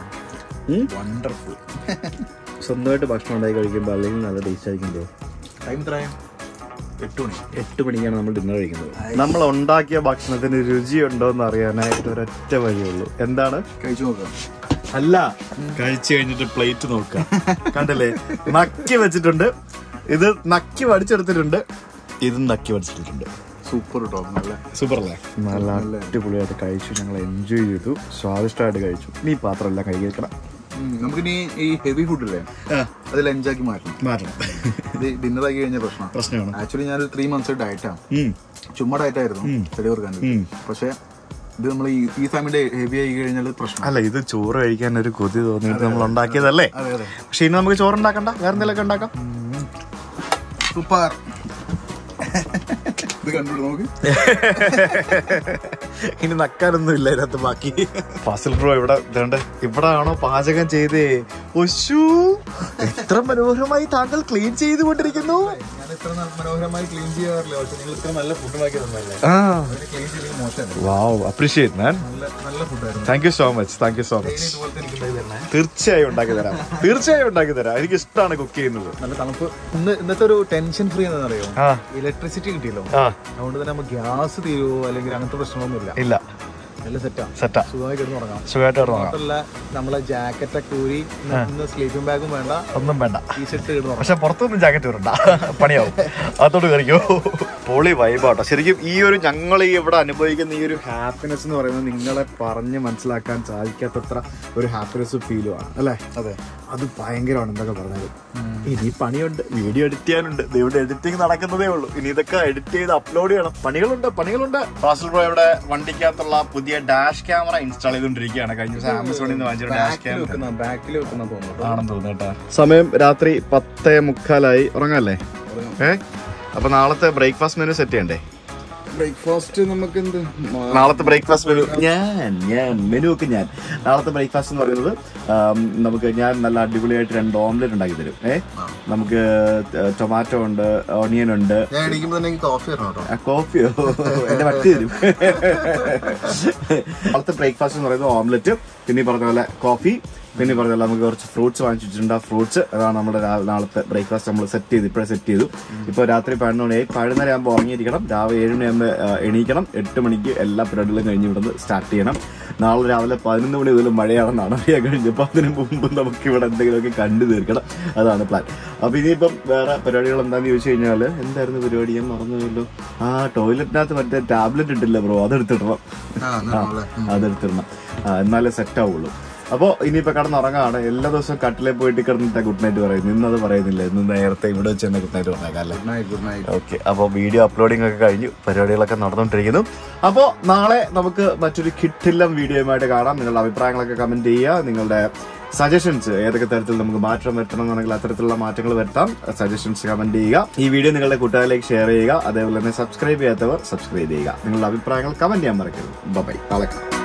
വണ്ടർഫുൾ സ്വന്തമായിട്ട് ഭക്ഷണം ഉണ്ടാക്കി കഴിക്കുമ്പോൾ അല്ലെങ്കിൽ നല്ല ടേസ്റ്റ് ആയിരിക്കുമ്പോൾ ടൈം എത്രയും എട്ട് മണി എട്ട് മണിക്കാണ് നമ്മൾ ഡിന്നർ കഴിക്കുന്നത് നമ്മൾ ഉണ്ടാക്കിയ ഭക്ഷണത്തിന് രുചിയുണ്ടോ എന്ന് അറിയാനായിട്ട് ഒരൊറ്റ വഴിയുള്ളൂ എന്താണ് കഴിച്ചു നോക്കാം അല്ല കഴിച്ചു കഴിഞ്ഞിട്ട് പ്ലേറ്റ് നോക്കുക കണ്ടല്ലേ നക്കി വെച്ചിട്ടുണ്ട് ഇത് നക്കി വടിച്ചെടുത്തിട്ടുണ്ട് ഇതും നക്കി വടിച്ചിട്ടുണ്ട് സൂപ്പർ കേട്ടോ നല്ല സൂപ്പർ അല്ലേ നല്ല അടിപൊളിയായിട്ട് കഴിച്ചു ഞങ്ങൾ എൻജോയ് ചെയ്തു സ്വാദിഷ്ടമായിട്ട് കഴിച്ചു നീ പാത്രമെല്ലാം കഴിക്കണം ഉം, നമുക്കിനി ഈ ഹെവി ഫുഡില്ലേ അതിൽ എൻജാക്കി മാറ്റണം മാറ്റണം ഇത് ഡിന്നർ ആക്കി കഴിഞ്ഞ പ്രശ്നമാണ് പ്രശ്നമാണ് ആക്ച്വലി ഞാനൊരു ത്രീ മന്ത്സ് ഡയറ്റാണ് ഉം. ചുമ്മാ ഡയറ്റ് ആയിരുന്നു സ്റ്റഡി വർക്കാൻ പക്ഷെ ഇത് നമ്മൾ ഈ ഈ സമയത്ത് ഹെവി ആയി കഴിഞ്ഞാൽ പ്രശ്നം അല്ല ഇത് ചോറ് കഴിക്കാൻ ഒരു കൊതി തോന്നിയിട്ട് നമ്മൾ ഉണ്ടാക്കിയതല്ലേ അതെ അതെ പക്ഷെ ഇനി നമുക്ക് ചോറ് ഉണ്ടാക്കണ്ട വേറെ എന്തെങ്കിലുമൊക്കെ ഉണ്ടാക്കാം സൂപ്പർ ഇത് കണ്ടോളൂ നമുക്ക് ഇനി നക്കാനൊന്നും ഇല്ല ഇതിനകത്ത് ബാക്കി ഫാസിൽ ബ്രോ ഇവിടെ ഇതുണ്ട് ഇവിടെ ആണോ പാചകം ചെയ്തേ ഒശു എത്ര മനോഹരമായി താങ്കൾ ക്ലീൻ ചെയ്തുകൊണ്ടിരിക്കുന്നു ഞാൻ ഇത്ര മനോഹരമായി ക്ലീൻ ചെയ്യാറില്ല പക്ഷെ നിങ്ങൾ ഇത്ര നല്ല ഫുഡ് ഉണ്ടാക്കി തന്നല്ലേ ആ ക്ലീൻ ചെയ്തത് മോശമല്ല വാവ് അപ്രീഷിയേറ്റ് മാൻ നല്ല നല്ല ഫുഡായിരുന്നു thank you so much thank you so much ഇതുപോലത്തെ എനിക്ക് ഉണ്ടാക്കി തരണേ തീർച്ചയായും ഉണ്ടാക്കി തരാം തീർച്ചയായും ഉണ്ടാക്കി തരാം എനിക്ക് ഇഷ്ടമാണ് കുക്ക് ചെയ്യുന്നത് നല്ല തണുപ്പ് ഇന്ന് ഇന്നത്തെ ഒരു ടെൻഷൻ ഫ്രീ എന്താണെന്നറിയോ ആ ഇലക്ട്രിസിറ്റി കിട്ടിയല്ലോ ആ അതുകൊണ്ട് തന്നെ നമുക്ക് ഗ്യാസ് തീരുവോ അല്ലെങ്കിൽ അങ്ങനത്തെ പ്രശ്നമൊന്നുമില്ല ഇല്ല നല്ല സെറ്റാ സെറ്റാ സുഖമായി കിടന്ന് ഉറങ്ങാം സുഖമായിട്ട് തുടങ്ങാം മാത്രമല്ല നമ്മളെ ജാക്കറ്റൊക്കെ ഊരി ഇന്ന് സ്ലീപ്പിംഗ് ബാഗും വേണ്ട ഒന്നും വേണ്ട ടീ ഷർട്ട് കിടന്ന് ഉറങ്ങാം പക്ഷെ പുറത്തൊന്നും ജാക്കറ്റ് വരണ്ട പണിയാവും അതോട് കയറിക്കോ പൊളി വൈബാട്ടോ ശരിക്കും ഈ ഒരു ഞങ്ങൾ ഈ ഇവിടെ അനുഭവിക്കുന്ന ഈ ഒരു ഹാപ്പിനെസ് എന്ന് പറയുന്നത് നിങ്ങളെ പറഞ്ഞ് മനസ്സിലാക്കാൻ സാധിക്കാത്തത്ര ഒരു ഹാപ്പിനെസ് ഫീലും ആണ് അല്ലേ അതെ അത് ഭയങ്കരമാണ് എന്തൊക്കെ പറഞ്ഞത് ഇനി പണിയുണ്ട് വീഡിയോ എഡിറ്റ് ചെയ്യാനുണ്ട് ദേ ഇവിടെ എഡിറ്റിംഗ് നടക്കുന്നതേ ഉള്ളൂ ഇനി ഇതൊക്കെ എഡിറ്റ് ചെയ്ത് അപ്ലോഡ് ചെയ്യണം പണികളുണ്ട് പണികളുണ്ട് ഫാസിൽ ബ്രോ ഇവിടെ വണ്ടിക്കകത്തുള്ള പുതിയ ഡാഷ് ക്യാമറ ഇൻസ്റ്റാൾ ചെയ്തുകൊണ്ടിരിക്കുകയാണ് കഴിഞ്ഞ ദിവസം ആമസോണിൽ നിന്ന് വാങ്ങിച്ച ഡാഷ് ബാക്കിൽ ക്യാമറ വെക്കുന്ന ബാക്കിൽ വെക്കുന്ന തോന്നുന്നു ആണെന്ന് തോന്നുന്നു കേട്ടോ സമയം രാത്രി പത്തേ മുക്കാലായി ഉറങ്ങാല്ലേ ഏ അപ്പൊ നാളത്തെ ബ്രേക്ക്ഫാസ്റ്റ് മെനു സെറ്റ് ചെയ്യണ്ടേ ബ്രേക്ക്ഫാസ്റ്റ് നമുക്ക് എന്ത് നാളത്തെ ബ്രേക്ക്ഫാസ്റ്റ് മെനു ഞാൻ ഞാൻ മെനു ഒക്കെ ഞാൻ നാളത്തെ ബ്രേക്ക്ഫാസ്റ്റ് എന്ന് പറയുന്നത് ആം, നമുക്ക് ഞാൻ നല്ല അടിപൊളിയായിട്ട് രണ്ട് ഓംലെറ്റ് ഉണ്ടാക്കി തരും ഏ നമുക്ക് ടൊമാറ്റോ ഉണ്ട് ഓണിയൻ ഉണ്ട് ഞാൻ എണീക്കുമ്പോ തന്നെ എനിക്ക് കോഫി തരണം കേട്ടോ ആ, കോഫിയോ എന്റെ വട്ടി തരും നാളത്തെ ബ്രേക്ക്ഫാസ്റ്റ് എന്ന് പറയുന്നത് ഓംലെറ്റ് പിന്നെ ഈ പറഞ്ഞ പോലെ കോഫി പിന്നെ ഈ പറഞ്ഞ പോലെ നമുക്ക് കുറച്ച് ഫ്രൂട്ട്സ് വാങ്ങിച്ചു വെച്ചിട്ടുണ്ട് ആ ഫ്രൂട്ട്സ് അതാണ് നമ്മുടെ രാ- നാളത്തെ ബ്രേക്ക്ഫാസ്റ്റ് നമ്മൾ സെറ്റ് ചെയ്ത് ഇപ്പോഴേ സെറ്റ് ചെയ്തു ഇപ്പോൾ രാത്രി പതിനൊന്ന് മണി പതിനൊന്നര ആകുമ്പോൾ ഉറങ്ങിയിരിക്കണം രാവിലെ ഏഴ് മണിയാകുമ്പോൾ എണീക്കണം എട്ട് മണിക്ക് എല്ലാ പരിപാടികളും കഴിഞ്ഞ് ഇവിടുന്ന് സ്റ്റാർട്ട് ചെയ്യണം നാളെ രാവിലെ പതിനൊന്ന് മണി മുതൽ മഴയാണെന്നാണ് അറിയാൻ കഴിഞ്ഞപ്പോൾ അതിന് മുമ്പ് നമുക്ക് ഇവിടെ എന്തെങ്കിലുമൊക്കെ കണ്ടു തീർക്കണം അതാണ് പ്ലാൻ അപ്പൊ ഇനിയിപ്പം വേറെ പരിപാടികൾ എന്താന്ന് ചോദിച്ചു കഴിഞ്ഞാൽ എന്തായിരുന്നു പരിപാടി ഞാൻ മറന്നുപോയല്ലോ ആ ടോയ്ലറ്റിനകത്ത് മറ്റേ ടാബ്ലറ്റ് ഇട്ടില്ല ബ്രോ അതെടുത്തിടണം ആ, ആ, അതെടുത്തിടണം ആ, എന്നാലേ സെറ്റ് ആവുള്ളൂ അപ്പോൾ ഇനിയിപ്പോൾ കിടന്നുറങ്ങാണ് എല്ലാ ദിവസവും കട്ടിലെ പോയിട്ട് കിടന്നിട്ട് ഗുഡ് നൈറ്റ് പറയുന്നു ഇന്നത് പറയുന്നില്ല ഇന്ന് നേരത്തെ ഇവിടെ വെച്ച് തന്നെ ഗുഡ് നൈറ്റ് പറഞ്ഞേക്കാം അല്ലേ good night good night okay അപ്പോൾ വീഡിയോ അപ്ലോഡിംഗ് ഒക്കെ കഴിഞ്ഞു പരിപാടികളൊക്കെ നടന്നുകൊണ്ടിരിക്കുന്നു അപ്പോൾ നാളെ നമുക്ക് മറ്റൊരു കിട്ടില്ലം വീഡിയോയുമായിട്ട് കാണാം നിങ്ങളുടെ അഭിപ്രായങ്ങളൊക്കെ കമന്റ് ചെയ്യുക നിങ്ങളുടെ സജഷൻസ് ഏതൊക്കെ തരത്തിൽ നമുക്ക് മാറ്റം വരുത്തണം എന്നുണ്ടെങ്കിൽ അത്തരത്തിലുള്ള മാറ്റങ്ങൾ വരുത്താം സജഷൻസ് കമന്റ് ചെയ്യുക ഈ വീഡിയോ നിങ്ങളുടെ കൂട്ടുകാരിലേക്ക് ഷെയർ ചെയ്യുക അതേപോലെ തന്നെ സബ്സ്ക്രൈബ് ചെയ്യാത്തവർ സബ്സ്ക്രൈബ് ചെയ്യുക നിങ്ങളുടെ അഭിപ്രായങ്ങൾ കമന്റ് ചെയ്യാൻ മറക്കരുത് ബൈ നാളെ കാണാം